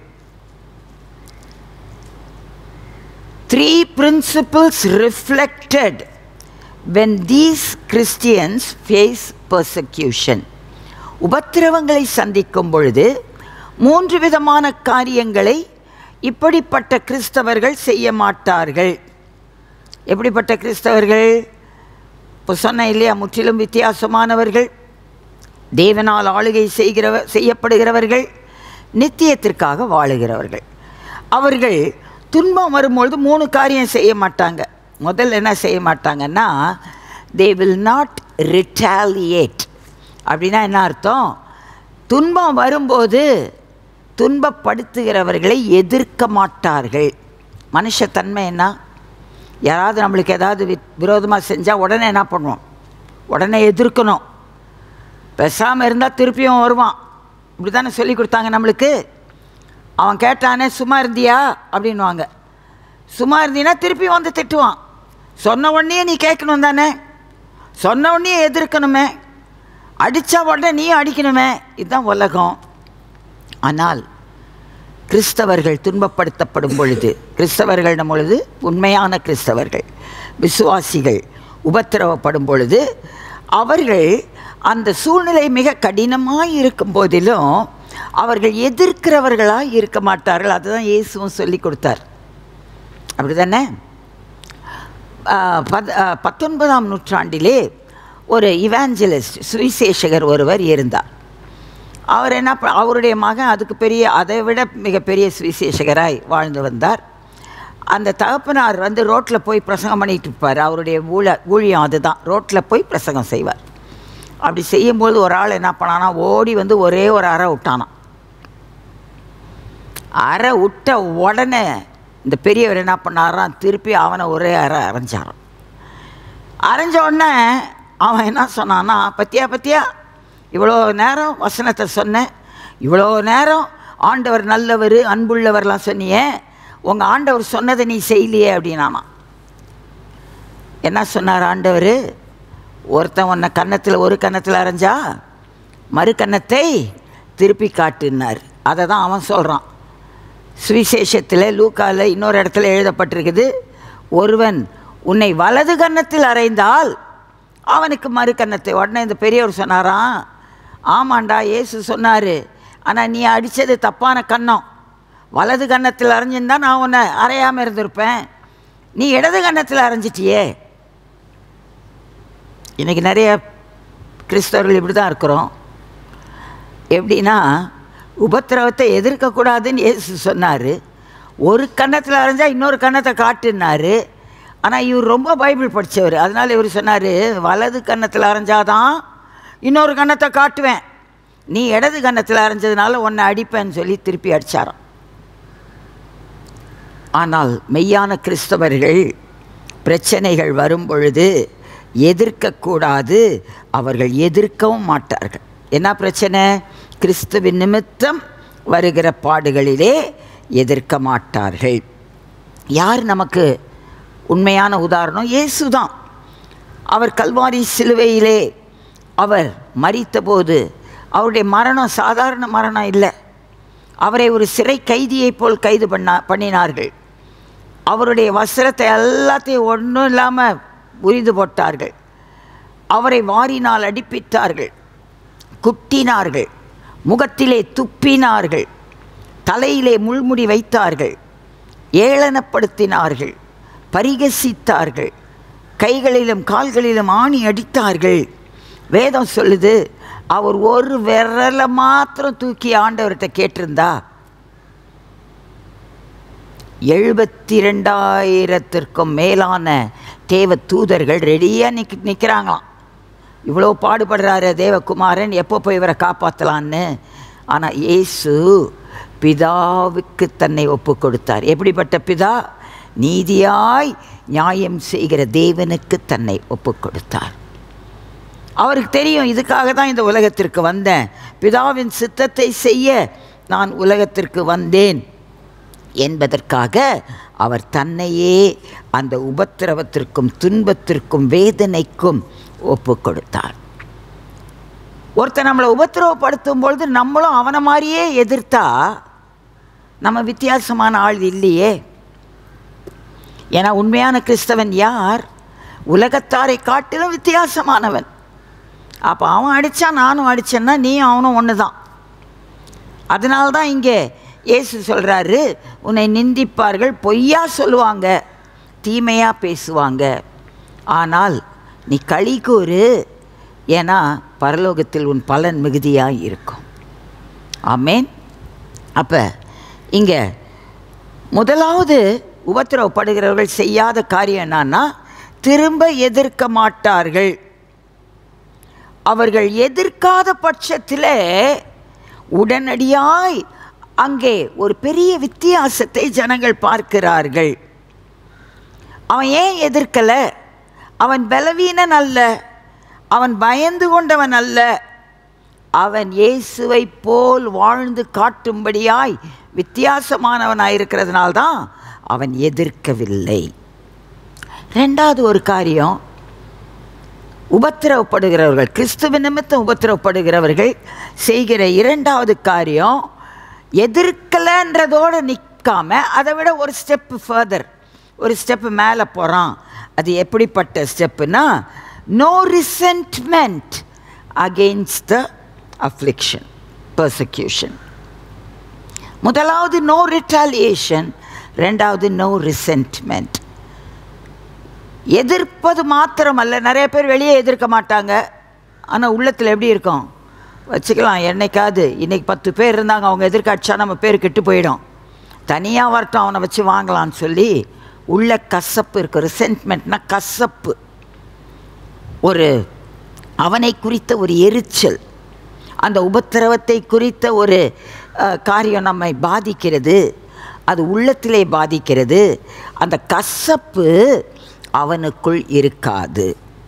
three principles reflected when these Christians face persecution உபத்திரவங்களை சந்திக்கும் பொழுது மூன்று விதமான காரியங்களை இப்படிப்பட்ட கிறிஸ்தவர்கள் செய்ய மாட்டார்கள் எப்படிப்பட்ட கிறிஸ்தவர்கள் இப்போ சொன்ன இல்லையா முற்றிலும் வித்தியாசமானவர்கள் தேவனால் ஆளுகை செய்கிறவ செய்யப்படுகிறவர்கள் நித்தியத்திற்காக வாழுகிறவர்கள் அவர்கள் துன்பம் வரும்பொழுது மூணு காரியம் செய்ய மாட்டாங்க முதல்ல என்ன செய்ய மாட்டாங்கன்னா தே வில் நாட் ரிட்டாலியேட் அப்படின்னா என்ன அர்த்தம் துன்பம் வரும்போது துன்பப்படுத்துகிறவர்களை எதிர்க்க மாட்டார்கள் மனுஷத்தன்மை என்ன யாராவது நம்மளுக்கு ஏதாவது வி விரோதமாக செஞ்சால் உடனே என்ன பண்ணுவோம் உடனே எதிர்க்கணும் பேசாமல் இருந்தால் திருப்பியும் வருவான் இப்படி தானே சொல்லி கொடுத்தாங்க நம்மளுக்கு அவன் கேட்டானே சும்மா இருந்தியா அப்படின்வாங்க சும்மா இருந்தீன்னா திருப்பி வந்து திட்டுவான் சொன்ன உடனே நீ கேட்கணும் தானே சொன்ன உடனே எதிர்க்கணுமே அடித்தா உடனே நீ அடிக்கணுமே இதுதான் உலகம் ஆனால் கிறிஸ்தவர்கள் துன்பப்படுத்தப்படும் பொழுது கிறிஸ்தவர்கள் பொழுது உண்மையான கிறிஸ்தவர்கள் விசுவாசிகள் உபத்திரவப்படும் பொழுது அவர்கள் அந்த சூழ்நிலை மிக கடினமாக இருக்கும் போதிலும் அவர்கள் எதிர்க்கிறவர்களாக இருக்க மாட்டார்கள் அதுதான் இயேசுவும் சொல்லி கொடுத்தார் அப்படி தானே பத் பத்தொன்பதாம் நூற்றாண்டிலே ஒரு இவாஞ்சலிஸ்ட் சுவிசேஷகர் ஒருவர் இருந்தார் அவர் என்ன ப- அவருடைய மகன் அதுக்கு பெரிய அதை விட மிகப்பெரிய சுவிசேஷகராய் வாழ்ந்து வந்தார் அந்த தகப்பனார் வந்து ரோட்டில் போய் பிரசங்கம் பண்ணிட்டு இருப்பார் அவருடைய ஊழ ஊழியம் அதுதான் ரோட்டில் போய் பிரசங்கம் செய்வார் அப்படி செய்யும்போது ஒரு ஆள் என்ன பண்ணானா ஓடி வந்து ஒரே ஒரு அறை விட்டானான் அறை விட்ட உடனே இந்த பெரியவர் என்ன பண்ணாராம் திருப்பி அவனை ஒரே அறை அரைஞ்சாரான் அரைஞ்ச உடனே அவன் என்ன சொன்னான்னா பத்தியா பத்தியா இவ்வளோ நேரம் வசனத்தை சொன்னேன் இவ்வளோ நேரம் ஆண்டவர் நல்லவர் அன்புள்ளவர்லாம் சொன்னியே உங்கள் ஆண்டவர் சொன்னதை நீ செய்யலையே அப்படின்னானா என்ன சொன்னார் ஆண்டவர் ஒருத்தன் உன்னை கன்னத்தில் ஒரு கன்னத்தில் அரைஞ்சா மறு கன்னத்தை திருப்பி காட்டுனார் அதை தான் அவன் சொல்கிறான் சுவிசேஷத்தில் லூக்காவில் இன்னொரு இடத்துல எழுதப்பட்டிருக்குது ஒருவன் உன்னை வலது கன்னத்தில் அறைந்தால் அவனுக்கு மறு கன்னத்தை உடனே இந்த பெரியவர் சொன்னாராம் ஆமாண்டா இயேசு சொன்னார் ஆனால் நீ அடித்தது தப்பான கன்னம் வலது கன்னத்தில் அரைஞ்சிருந்தா நான் உன்னை அறையாமல் இருந்திருப்பேன் நீ இடது கன்னத்தில் அரைஞ்சிட்டியே இன்றைக்கி நிறைய கிறிஸ்தவர்கள் இப்படி தான் இருக்கிறோம் எப்படின்னா உபத்திரவத்தை எதிர்க்கக்கூடாதுன்னு இயேசு சொன்னார் ஒரு கன்னத்தில் அரைஞ்சா இன்னொரு கன்னத்தை காட்டுனாரு ஆனால் இவர் ரொம்ப பைபிள் படித்தவர் அதனால் இவர் சொன்னார் வலது கன்னத்தில் அரைஞ்சாதான் இன்னொரு கன்னத்தை காட்டுவேன் நீ இடது கன்னத்தில் அரைஞ்சதுனால உன்னை அடிப்பேன்னு சொல்லி திருப்பி அடித்தாராம் ஆனால் மெய்யான கிறிஸ்தவர்கள் பிரச்சனைகள் வரும் பொழுது எதிர்க்கக்கூடாது அவர்கள் எதிர்க்கவும் மாட்டார்கள் என்ன பிரச்சனை கிறிஸ்துவின் நிமித்தம் வருகிற பாடுகளிலே எதிர்க்க மாட்டார்கள் யார் நமக்கு உண்மையான உதாரணம் இயேசு தான் அவர் கல்வாரி சிலுவையிலே அவர் மரித்தபோது அவருடைய மரணம் சாதாரண மரணம் இல்லை அவரை ஒரு சிறை கைதியைப் போல் கைது பண்ணா பண்ணினார்கள் அவருடைய வஸ்திரத்தை எல்லாத்தையும் ஒன்றும் இல்லாமல் உரிந்து போட்டார்கள் அவரை வாரினால் அடிப்பித்தார்கள் குட்டினார்கள் முகத்திலே துப்பினார்கள் தலையிலே முள்முடி வைத்தார்கள் ஏளனப்படுத்தினார்கள் பரிகசித்தார்கள் கைகளிலும் கால்களிலும் ஆணி அடித்தார்கள் வேதம் சொல்லுது அவர் ஒரு விரலை மாத்திரம் தூக்கி ஆண்டவர்கிட்ட கேட்டிருந்தா எழுபத்தி ரெண்டாயிரத்திற்கும் மேலான தேவ தூதர்கள் ரெடியாக நிக் நிற்கிறாங்களாம் இவ்வளோ பாடுபடுறாரு தேவகுமாரன் எப்போ போய் இவரை காப்பாற்றலான்னு ஆனால் இயேசு பிதாவுக்கு தன்னை ஒப்பு கொடுத்தார் எப்படிப்பட்ட பிதா நீதியாய் நியாயம் செய்கிற தேவனுக்கு தன்னை ஒப்பு கொடுத்தார் அவருக்கு தெரியும் இதுக்காக தான் இந்த உலகத்திற்கு வந்தேன் பிதாவின் சித்தத்தை செய்ய நான் உலகத்திற்கு வந்தேன் என்பதற்காக அவர் தன்னையே அந்த உபத்திரவத்திற்கும் துன்பத்திற்கும் வேதனைக்கும் ஒப்பு கொடுத்தார் ஒருத்தர் நம்மளை உபத்திரவப்படுத்தும் பொழுது நம்மளும் அவனை மாதிரியே எதிர்த்தா நம்ம வித்தியாசமான ஆள் இல்லையே ஏன்னா உண்மையான கிறிஸ்தவன் யார் உலகத்தாரை காட்டிலும் வித்தியாசமானவன் அப்போ அவன் அடித்தான் நானும் அடித்தேன்னா நீயும் அவனும் ஒன்று தான் அதனால தான் இங்கே இயேசு சொல்கிறாரு உன்னை நிந்திப்பார்கள் பொய்யா சொல்லுவாங்க தீமையாக பேசுவாங்க ஆனால் நீ களி கூறு ஏன்னா பரலோகத்தில் உன் பலன் மிகுதியாக இருக்கும் ஆமேன் அப்போ இங்கே முதலாவது உபத்திரவப்படுகிறவர்கள் செய்யாத காரியம் என்னன்னா திரும்ப எதிர்க்க மாட்டார்கள் அவர்கள் எதிர்க்காத பட்சத்தில் உடனடியாய் அங்கே ஒரு பெரிய வித்தியாசத்தை ஜனங்கள் பார்க்கிறார்கள் அவன் ஏன் எதிர்க்கலை அவன் பலவீனன் அல்ல அவன் பயந்து கொண்டவன் அல்ல அவன் இயேசுவை போல் வாழ்ந்து காட்டும்படியாய் வித்தியாசமானவனாயிருக்கிறதுனால்தான் அவன் எதிர்க்கவில்லை ரெண்டாவது ஒரு காரியம் உபத்திரவப்படுகிறவர்கள் கிறிஸ்துவ நிமித்தம் உபத்திரவப்படுகிறவர்கள் செய்கிற இரண்டாவது காரியம் எதிர்க்கலைன்றதோடு நிற்காம அதை விட ஒரு ஸ்டெப்பு ஃபர்தர் ஒரு ஸ்டெப்பு மேலே போகிறான் அது எப்படிப்பட்ட ஸ்டெப்புனா no resentment against the affliction persecution முதலாவது நோ ரிட்டாலியேஷன் ரெண்டாவது நோ ரிசென்ட்மெண்ட் எதிர்ப்பது மாத்திரமல்ல நிறைய பேர் வெளியே எதிர்க்க மாட்டாங்க ஆனால் உள்ளத்தில் எப்படி இருக்கும் வச்சுக்கலாம் என்னைக்காவது இன்றைக்கி பத்து பேர் இருந்தாங்க அவங்க எதிர்க்க அடிச்சா நம்ம பேர் கெட்டு போயிடும் தனியாக வரட்டும் அவனை வச்சு வாங்கலான்னு சொல்லி உள்ள கசப்பு இருக்குது ரிசென்ட்மெண்ட்னா கசப்பு ஒரு அவனை குறித்த ஒரு எரிச்சல் அந்த உபத்திரவத்தை குறித்த ஒரு அஹ், காரியம் நம்மை பாதிக்கிறது அது உள்ளத்திலே பாதிக்கிறது அந்த கசப்பு அவனுக்குள் இருக்காது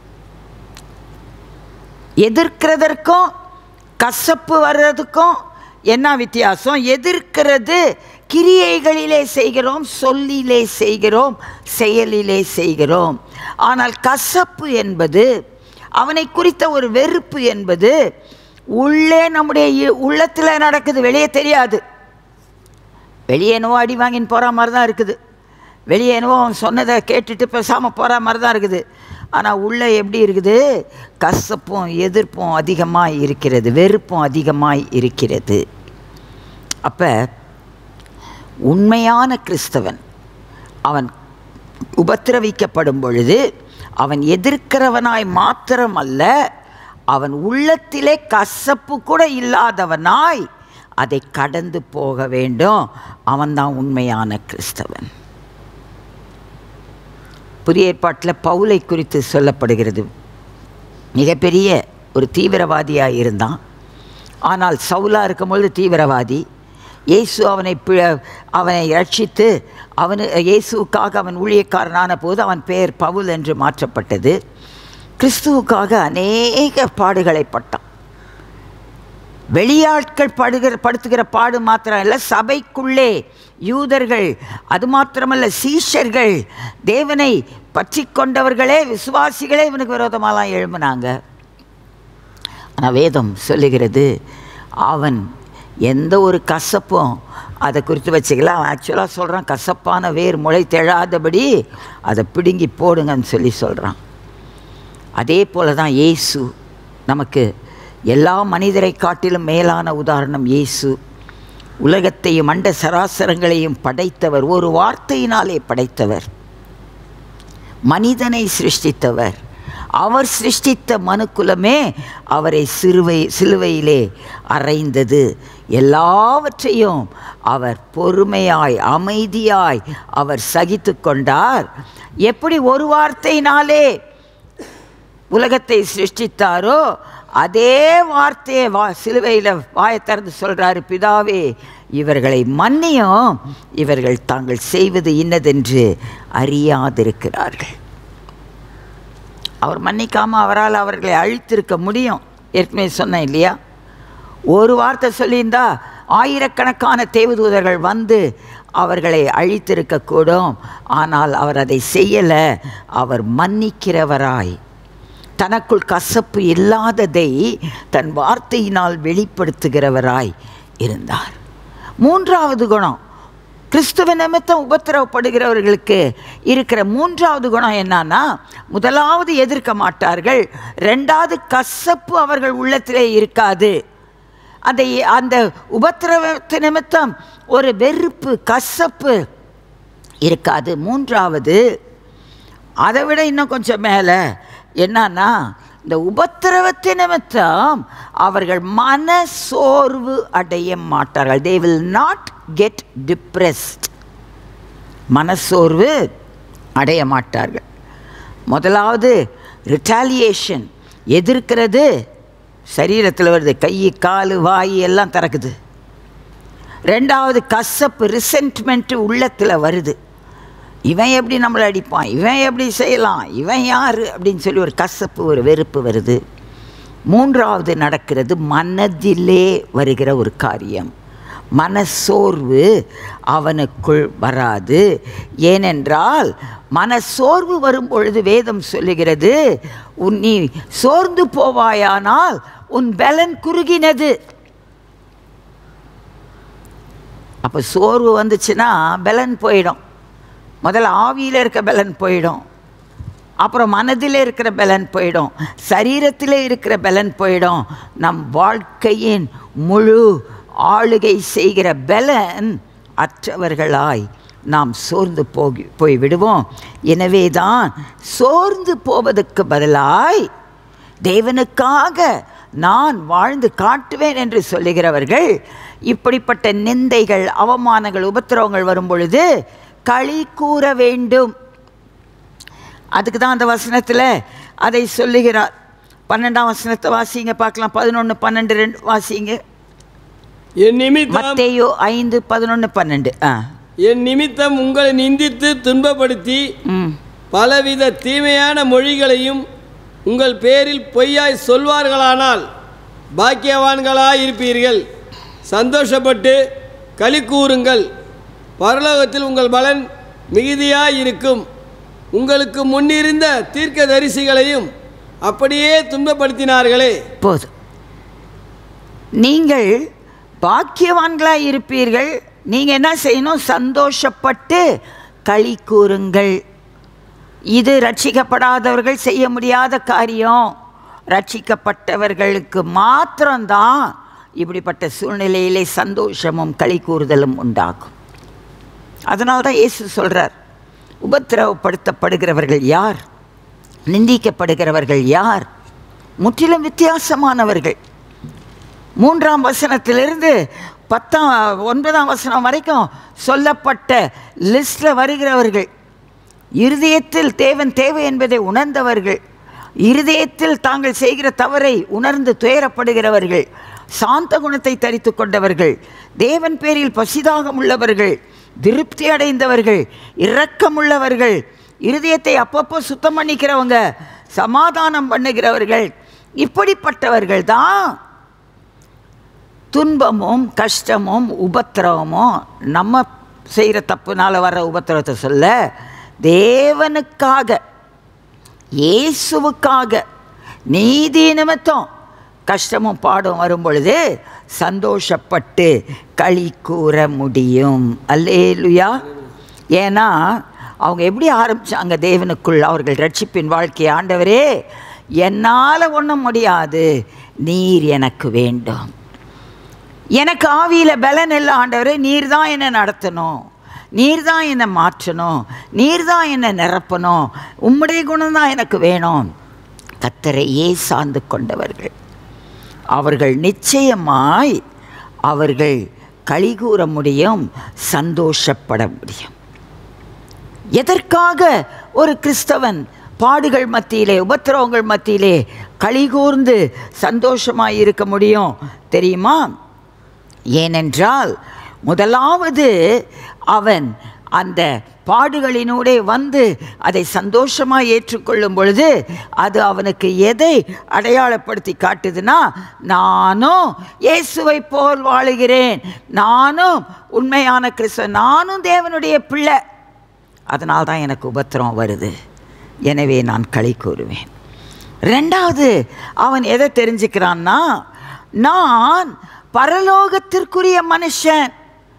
எதிர்க்கிறதற்கும் கசப்பு வர்றதுக்கும் என்ன வித்தியாசம் எதிர்க்கிறது கிரியைகளிலே செய்கிறோம் சொல்லிலே செய்கிறோம் செயலிலே செய்கிறோம் ஆனால் கசப்பு என்பது அவனை குறித்த ஒரு வெறுப்பு என்பது உள்ளே நம்முடைய இ- உள்ளத்தில் நடக்குது வெளியே தெரியாது வெளியே என்னவோ அடி வாங்கின்னு போகிற மாதிரி தான் இருக்குது வெளியே என்னவோ அவன் சொன்னதை கேட்டுட்டு பேசாமல் போகிற மாதிரி தான் இருக்குது ஆனால் உள்ளே எப்படி இருக்குது கசப்பும் எதிர்ப்பும் அதிகமாக இருக்கிறது வெறுப்பும் அதிகமாக இருக்கிறது அப்போ உண்மையான கிறிஸ்தவன் அவன் உபத்திரவிக்கப்படும் பொழுது அவன் எதிர்க்கிறவனாய் மாத்திரமல்ல அவன் உள்ளத்திலே கசப்பு கூட இல்லாதவனாய் அதை கடந்து போக வேண்டும் அவன்தான் உண்மையான கிறிஸ்தவன் புதிய ஏற்பாட்டில் பவுலை குறித்து சொல்லப்படுகிறது மிகப்பெரிய ஒரு தீவிரவாதியாக இருந்தான் ஆனால் சவுலாக இருக்கும்பொழுது தீவிரவாதி இயேசு அவனை பி- அவனை ரட்சித்து அவனு இயேசுவுக்காக அவன் ஊழியக்காரனான போது அவன் பெயர் பவுல் என்று மாற்றப்பட்டது கிறிஸ்துவுக்காக அநேக பாடுகளை பட்டான் வெளியாட்கள் படுகிற படுத்துகிற பாடு மாத்திரம் இல்லை சபைக்குள்ளே யூதர்கள் அது மாத்திரமல்ல சீஷர்கள் தேவனை பற்றி கொண்டவர்களே விசுவாசிகளே இவனுக்கு விரோதமாலாம் எழும்பினாங்க ஆனால் வேதம் சொல்லுகிறது அவன் எந்த ஒரு கசப்பும் அதை குறித்து வச்சுக்கலாம் அவன் ஆக்சுவலாக சொல்கிறான் கசப்பான வேர் முளை தெழாதபடி அதை பிடுங்கி போடுங்கன்னு சொல்லி சொல்கிறான் அதே போல தான் இயேசு நமக்கு எல்லா மனிதரை காட்டிலும் மேலான உதாரணம் இயேசு உலகத்தையும் அண்ட சராசரங்களையும் படைத்தவர் ஒரு வார்த்தையினாலே படைத்தவர் மனிதனை சிருஷ்டித்தவர் அவர் சிருஷ்டித்த மனுக்குலமே அவரை சிறுவை சிலுவையிலே அறைந்தது எல்லாவற்றையும் அவர் பொறுமையாய் அமைதியாய் அவர் சகித்து கொண்டார் எப்படி ஒரு வார்த்தையினாலே உலகத்தை சிருஷ்டித்தாரோ அதே வார்த்தையை வா சிலுவையில் வாயை திறந்து சொல்கிறாரு பிதாவே இவர்களை மன்னியும் இவர்கள் தாங்கள் செய்வது இன்னதென்று அறியாதிருக்கிறார்கள் அவர் மன்னிக்காமல் அவரால் அவர்களை அழித்திருக்க முடியும் ஏற்கனவே சொன்னேன் இல்லையா ஒரு வார்த்தை சொல்லியிருந்தா ஆயிரக்கணக்கான தேவதூதர்கள் வந்து அவர்களை அழித்திருக்கக்கூடும் ஆனால் அவர் அதை செய்யலை அவர் மன்னிக்கிறவராய் தனக்குள் கசப்பு இல்லாததை தன் வார்த்தையினால் வெளிப்படுத்துகிறவராய் இருந்தார் மூன்றாவது குணம் கிறிஸ்துவ நிமித்தம் உபத்திரவப்படுகிறவர்களுக்கு இருக்கிற மூன்றாவது குணம் என்னன்னா முதலாவது எதிர்க்க மாட்டார்கள் ரெண்டாவது கசப்பு அவர்கள் உள்ளத்திலே இருக்காது அந்த அந்த உபத்திரவத்து நிமித்தம் ஒரு வெறுப்பு கசப்பு இருக்காது மூன்றாவது அதை விட இன்னும் கொஞ்சம் மேலே என்னன்னா இந்த உபத்திரவத்தை நிமித்தம் அவர்கள் மன சோர்வு அடைய மாட்டார்கள் they will not get depressed மனசோர்வு அடைய மாட்டார்கள் முதலாவது ரிட்டாலியேஷன் எதிர்க்கிறது சரீரத்தில் வருது கை கால் வாய் எல்லாம் திறக்குது ரெண்டாவது கசப்பு ரிசென்ட்மெண்ட்டு உள்ளத்தில் வருது இவன் எப்படி நம்மளை அடிப்பான் இவன் எப்படி செய்யலாம் இவன் யார் அப்படின்னு சொல்லி ஒரு கசப்பு ஒரு வெறுப்பு வருது மூன்றாவது நடக்கிறது மனதிலே வருகிற ஒரு காரியம் மனசோர்வு அவனுக்குள் வராது ஏனென்றால் மனசோர்வு வரும் பொழுது வேதம் சொல்லுகிறது உன் நீ சோர்ந்து போவாயானால் உன் பலன் குறுகினது அப்போ சோர்வு வந்துச்சுன்னா பலன் போயிடும் முதல்ல ஆவியில் இருக்க பலன் போயிடும் அப்புறம் மனதில் இருக்கிற பலன் போயிடும் சரீரத்தில் இருக்கிற பலன் போயிடும் நம் வாழ்க்கையின் முழு ஆளுகை செய்கிற பலன் அற்றவர்களாய் நாம் சோர்ந்து போகி போய் விடுவோம் எனவே தான் சோர்ந்து போவதற்கு பதிலாய் தேவனுக்காக நான் வாழ்ந்து காட்டுவேன் என்று சொல்லுகிறவர்கள் இப்படிப்பட்ட நிந்தைகள் அவமானங்கள் உபத்திரவங்கள் வரும் பொழுது களி கூற வேண்டும் அதுக்கு தான் அந்த வசனத்தில் அதை சொல்லுகிறார் பன்னெண்டாம் வசனத்தை வாசிங்க பார்க்கலாம் பதினொன்று பன்னெண்டு ரெண்டு வாசிங்க என் நிமித்தம் மத்தேயோ ஐந்து பதினொன்று பன்னெண்டு ஆ என் நிமித்தம் உங்களை நிந்தித்து துன்பப்படுத்தி ம் பலவித தீமையான மொழிகளையும் உங்கள் பேரில் பொய்யாய் சொல்வார்களானால் பாக்கியவான்களாய் இருப்பீர்கள் சந்தோஷப்பட்டு களி கூறுங்கள் பரலோகத்தில் உங்கள் பலன் மிகுதியாய் இருக்கும் உங்களுக்கு முன்னிருந்த தீர்க்க தரிசிகளையும் அப்படியே துன்பப்படுத்தினார்களே போதும் நீங்கள் பாக்கியவான்களாய் இருப்பீர்கள் நீங்கள் என்ன செய்யணும் சந்தோஷப்பட்டு களி கூறுங்கள் இது ரட்சிக்கப்படாதவர்கள் செய்ய முடியாத காரியம் ரட்சிக்கப்பட்டவர்களுக்கு மாத்திரம்தான் இப்படிப்பட்ட சூழ்நிலையிலே சந்தோஷமும் களி கூறுதலும் உண்டாகும் அதனால தான் இயேசு சொல்கிறார் உபத்திரவப்படுத்தப்படுகிறவர்கள் யார் நிந்திக்கப்படுகிறவர்கள் யார் முற்றிலும் வித்தியாசமானவர்கள் மூன்றாம் வசனத்திலிருந்து பத்தாம் ஒன்பதாம் வசனம் வரைக்கும் சொல்லப்பட்ட லிஸ்டில் வருகிறவர்கள் இருதயத்தில் தேவன் தேவை என்பதை உணர்ந்தவர்கள் இருதயத்தில் தாங்கள் செய்கிற தவறை உணர்ந்து துயரப்படுகிறவர்கள் சாந்த குணத்தை தரித்து கொண்டவர்கள் தேவன் பேரில் பசிதாகம் உள்ளவர்கள் திருப்தி அடைந்தவர்கள் இரக்கமுள்ளவர்கள் இருதயத்தை அப்பப்போ சுத்தம் பண்ணிக்கிறவங்க சமாதானம் பண்ணுகிறவர்கள் இப்படிப்பட்டவர்கள் தான் துன்பமும் கஷ்டமும் உபத்திரவமும் நம்ம செய்கிற தப்புனால வர்ற உபத்திரவத்தை சொல்ல தேவனுக்காக இயேசுவுக்காக நீதி நிமித்தம் கஷ்டமும் பாடும் வரும் பொழுது சந்தோஷப்பட்டு களி கூற முடியும் அல்லேலுயா ஏன்னா அவங்க எப்படி ஆரம்பிச்சாங்க தேவனுக்குள் அவர்கள் ரட்சிப்பின் வாழ்க்கை ஆண்டவரே என்னால் ஒன்றும் முடியாது நீர் எனக்கு வேண்டும் எனக்கு ஆவியில் பலன் இல்லை ஆண்டவரே நீர் தான் என்னை நடத்தணும் நீர் தான் என்னை மாற்றணும் நீர் தான் என்னை நிரப்பணும் உம்முடைய குணம் தான் எனக்கு வேணும் கத்தரையே சார்ந்து கொண்டவர்கள் அவர்கள் நிச்சயமாய் அவர்கள் களி கூற முடியும் சந்தோஷப்பட முடியும் எதற்காக ஒரு கிறிஸ்தவன் பாடுகள் மத்தியிலே உபத்திரவங்கள் மத்தியிலே களிகூர்ந்து சந்தோஷமாய் இருக்க முடியும் தெரியுமா ஏனென்றால் முதலாவது அவன் அந்த பாடுகளினூடே வந்து அதை சந்தோஷமாக ஏற்றுக்கொள்ளும் பொழுது அது அவனுக்கு எதை அடையாளப்படுத்தி காட்டுதுன்னா நானும் இயேசுவை போல் வாழுகிறேன் நானும் உண்மையான கிறிஸ்தவன் நானும் தேவனுடைய பிள்ளை அதனால் தான் எனக்கு உபத்திரம் வருது எனவே நான் களி கூறுவேன் ரெண்டாவது அவன் எதை தெரிஞ்சுக்கிறான்னா நான் பரலோகத்திற்குரிய மனுஷன்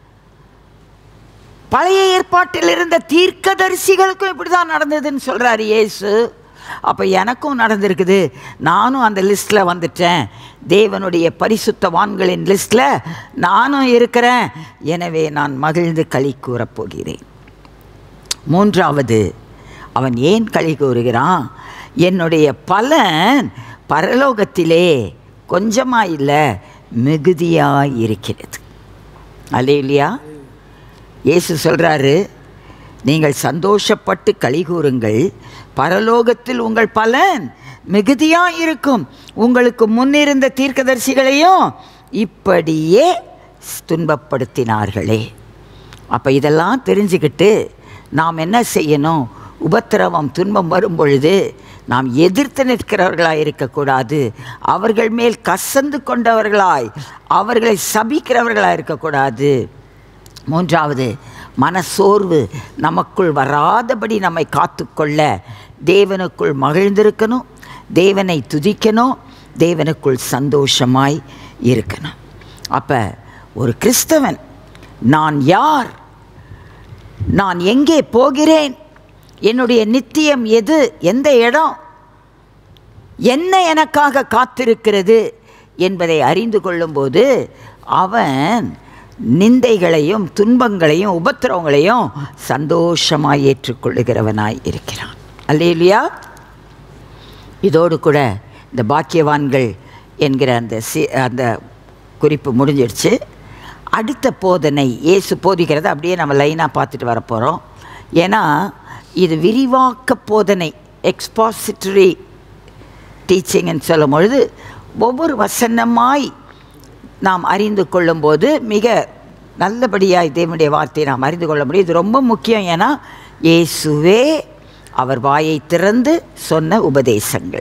பழைய ஏற்பாட்டில் இருந்த தீர்க்கதரிசிகளுக்கும் இப்படி தான் நடந்ததுன்னு சொல்கிறார் இயேசு அப்போ எனக்கும் நடந்திருக்குது நானும் அந்த லிஸ்ட்டில் வந்துட்டேன் தேவனுடைய பரிசுத்தவான்களின் லிஸ்ட்டில் நானும் இருக்கிறேன் எனவே நான் மகிழ்ந்து களி கூறப் போகிறேன் மூன்றாவது அவன் ஏன் களி கூறுகிறான் என்னுடைய பலன் பரலோகத்திலே கொஞ்சமாக இல்லை மிகுதியாக இருக்கிறது அல்லேலியா இயேசு சொல்கிறாரு நீங்கள் சந்தோஷப்பட்டு களி கூறுங்கள் பரலோகத்தில் உங்கள் பலன் மிகுதியாக இருக்கும் உங்களுக்கு முன்னிருந்த தீர்க்கதரிசிகளையும் இப்படியே துன்பப்படுத்தினார்களே அப்போ இதெல்லாம் தெரிஞ்சுக்கிட்டு நாம் என்ன செய்யணும் உபத்திரவம் துன்பம் வரும் பொழுது நாம் எதிர்த்து நிற்கிறவர்களாய் இருக்கக்கூடாது அவர்கள் மேல் கசந்து கொண்டவர்களாய் அவர்களை சபிக்கிறவர்களாய் இருக்கக்கூடாது மூன்றாவது மனசோர்வு நமக்குள் வராதபடி நம்மை காத்துக்கொள்ள தேவனுக்குள் மகிழ்ந்திருக்கணும் தேவனை துதிக்கணும் தேவனுக்குள் சந்தோஷமாய் இருக்கணும் அப்போ ஒரு கிறிஸ்தவன் நான் யார் நான் எங்கே போகிறேன் என்னுடைய நித்தியம் எது எந்த இடம் என்ன எனக்காக காத்திருக்கிறது என்பதை அறிந்து கொள்ளும்போது அவன் நிந்தைகளையும் துன்பங்களையும் உபத்திரவங்களையும் சந்தோஷமாய் ஏற்றுக்கொள்ளுகிறவனாய் இருக்கிறான் அல்லேலியா இதோடு கூட இந்த பாக்கியவான்கள் என்கிற அந்த சி அந்த குறிப்பு முடிஞ்சிடுச்சு அடுத்த போதனை இயேசு போதிக்கிறத அப்படியே நம்ம லைனாக பார்த்துட்டு வரப்போகிறோம் ஏன்னா இது விரிவாக்க போதனை எக்ஸ்பாசிட்டரி டீச்சிங்னு சொல்லும் பொழுது ஒவ்வொரு வசனமாய் நாம் அறிந்து கொள்ளும்போது மிக நல்லபடியாக தேவனுடைய வார்த்தையை நாம் அறிந்து கொள்ள முடியும் இது ரொம்ப முக்கியம் ஏன்னா இயேசுவே அவர் வாயை திறந்து சொன்ன உபதேசங்கள்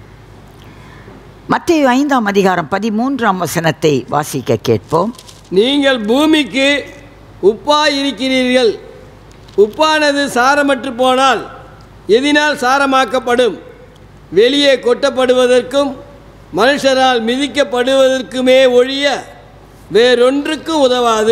மத்திய ஐந்தாம் அதிகாரம் பதிமூன்றாம் வசனத்தை வாசிக்க கேட்போம் நீங்கள் பூமிக்கு உப்பாய் இருக்கிறீர்கள் உப்பானது சாரமற்று போனால் எதினால் சாரமாக்கப்படும் வெளியே கொட்டப்படுவதற்கும் மனுஷரால் மிதிக்கப்படுவதற்குமே ஒழிய வேறொன்றுக்கும் உதவாது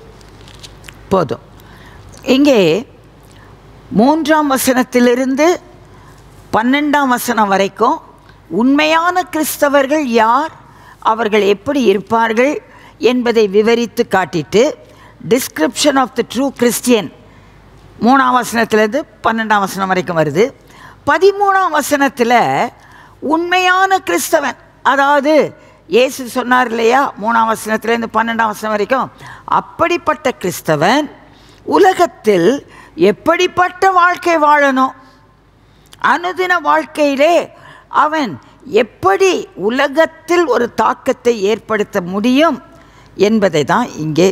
போதும் இங்கே மூன்றாம் வசனத்திலிருந்து பன்னெண்டாம் வசனம் வரைக்கும் உண்மையான கிறிஸ்தவர்கள் யார் அவர்கள் எப்படி இருப்பார்கள் என்பதை விவரித்து காட்டிட்டு description of the true Christian மூணாம் வசனத்திலேருந்து பன்னெண்டாம் வசனம் வரைக்கும் வருது பதிமூணாம் வசனத்தில் உண்மையான கிறிஸ்தவன் அதாவது இயேசு சொன்னார் இல்லையா மூணாம் வசனத்திலேருந்து பன்னெண்டாம் வசனம் வரைக்கும் அப்படிப்பட்ட கிறிஸ்தவன் உலகத்தில் எப்படிப்பட்ட வாழ்க்கை வாழணும் அனுதின வாழ்க்கையிலே அவன் எப்படி உலகத்தில் ஒரு தாக்கத்தை ஏற்படுத்த முடியும் என்பதை தான் இங்கே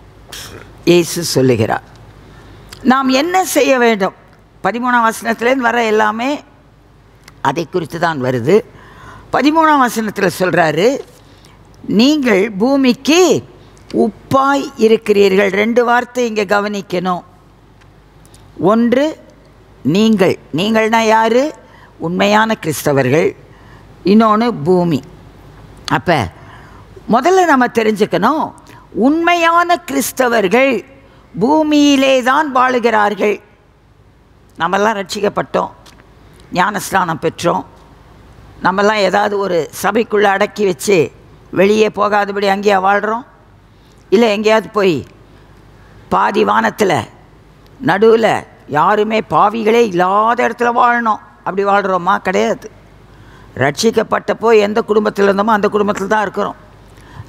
இயேசு சொல்லுகிறார் நாம் என்ன செய்ய வேண்டும் பதிமூணாம் வசனத்திலேருந்து வர எல்லாமே அதை குறித்து தான் வருது பதிமூணாம் வசனத்தில் சொல்கிறாரு நீங்கள் பூமிக்கு உப்பாய் இருக்கிறீர்கள் ரெண்டு வார்த்தை இங்கே கவனிக்கணும் ஒன்று நீங்கள் நீங்கள்னா யார் உண்மையான கிறிஸ்தவர்கள் இன்னொன்று பூமி அப்போ முதல்ல நம்ம தெரிஞ்சுக்கணும் உண்மையான கிறிஸ்தவர்கள் பூமியிலே தான் வாழுகிறார்கள் நம்மெல்லாம் ரட்சிக்கப்பட்டோம் ஞானஸ்நானம் பெற்றோம் நம்மெல்லாம் ஏதாவது ஒரு சபைக்குள்ளே அடக்கி வச்சு வெளியே போகாதபடி அங்கேயா வாழ்கிறோம் இல்லை எங்கேயாவது போய் பாதி வானத்தில் நடுவில் யாருமே பாவிகளே இல்லாத இடத்துல வாழணும் அப்படி வாழ்கிறோமா கிடையாது ரட்சிக்கப்பட்டப்போ எந்த குடும்பத்தில் இருந்தோமோ அந்த குடும்பத்தில் தான் இருக்கிறோம்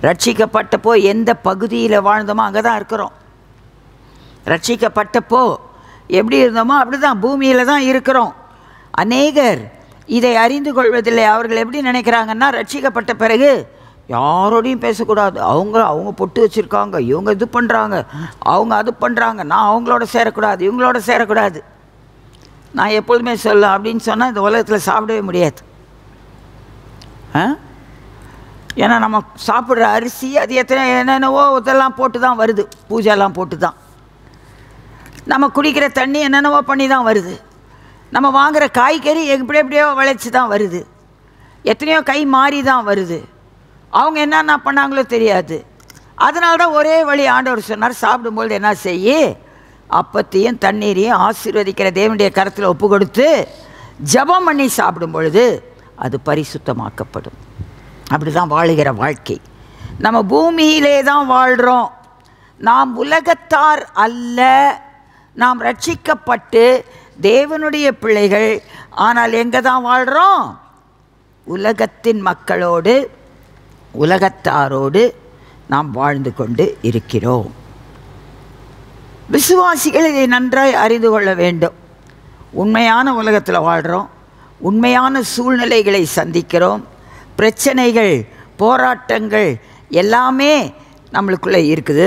ரட்சிக்கப்பட்டப்போ எந்த பகுதியில் வாழ்ந்தோமோ அங்கே தான் இருக்கிறோம் ரட்சிக்கப்பட்டப்போ எப்படி இருந்தோமோ அப்படி தான் பூமியில் தான் இருக்கிறோம் அநேகர் இதை அறிந்து கொள்வதில்லை அவர்கள் எப்படி நினைக்கிறாங்கன்னா ரட்சிக்கப்பட்ட பிறகு யாரோடையும் பேசக்கூடாது அவங்க அவங்க பொட்டு வச்சுருக்காங்க இவங்க இது பண்ணுறாங்க அவங்க அது பண்ணுறாங்க நான் அவங்களோட சேரக்கூடாது இவங்களோட சேரக்கூடாது நான் எப்பொழுதுமே சொல்ல அப்படின்னு சொன்னால் இந்த உலகத்தில் சாப்பிடவே முடியாது ஆ ஏன்னா நம்ம சாப்பிட்ற அரிசி அது எத்தனை என்னென்னவோ இதெல்லாம் போட்டு தான் வருது பூஜைலாம் போட்டு தான் நம்ம குடிக்கிற தண்ணி என்னென்னவோ பண்ணி தான் வருது நம்ம வாங்குகிற காய்கறி எப்படி எப்படியோ விளைச்சி தான் வருது எத்தனையோ கை மாறி தான் வருது அவங்க என்னென்ன பண்ணாங்களோ தெரியாது அதனால தான் ஒரே வழி ஆண்டவர் சொன்னார் சாப்பிடும்பொழுது என்ன செய்யி அப்பத்தையும் தண்ணீரையும் ஆசீர்வதிக்கிற தேவனுடைய கரத்தில் ஒப்பு கொடுத்து ஜெபம் பண்ணி சாப்பிடும் பொழுது அது பரிசுத்தமாக்கப்படும் அப்படி தான் வாழுகிற வாழ்க்கை நம்ம பூமியிலே தான் வாழ்கிறோம் நாம் உலகத்தார் அல்ல நாம் ரட்சிக்கப்பட்டு தேவனுடைய பிள்ளைகள் ஆனால் எங்கே தான் வாழ்கிறோம் உலகத்தின் மக்களோடு உலகத்தாரோடு நாம் வாழ்ந்து கொண்டு இருக்கிறோம் விசுவாசிகள் இதை நன்றாய் அறிந்து கொள்ள வேண்டும் உண்மையான உலகத்தில் வாழ்கிறோம் உண்மையான சூழ்நிலைகளை சந்திக்கிறோம் பிரச்சனைகள் போராட்டங்கள் எல்லாமே நம்மளுக்குள்ளே இருக்குது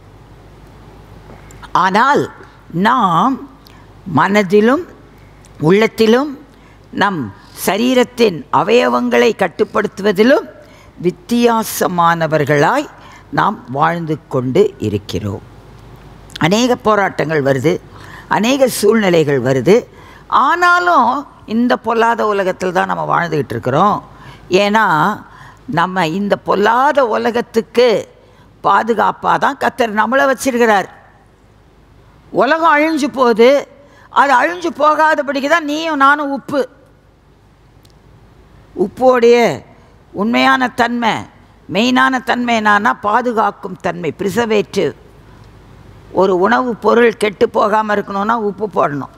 ஆனால் நாம் மனதிலும் உள்ளத்திலும் நம் சரீரத்தின் அவயவங்களை கட்டுப்படுத்துவதிலும் வித்தியாசமானவர்களாய் நாம் வாழ்ந்து கொண்டு இருக்கிறோம் அநேக போராட்டங்கள் வருது அநேக சூழ்நிலைகள் வருது ஆனாலும் இந்த பொல்லாத உலகத்தில் தான் நம்ம வாழ்ந்துக்கிட்டு இருக்கிறோம் ஏன்னா நம்ம இந்த பொல்லாத உலகத்துக்கு பாதுகாப்பாக தான் கத்தர் நம்மளை வச்சிருக்கிறார் உலகம் அழிஞ்சு போகுது அது அழிஞ்சு போகாதபடிக்கு தான் நீயும் நானும் உப்பு உப்போடைய உண்மையான தன்மை மெயினான தன்மை என்னன்னா பாதுகாக்கும் தன்மை ப்ரிசர்வேட்டிவ் ஒரு உணவு பொருள் கெட்டு போகாமல் இருக்கணும்னா உப்பு போடணும்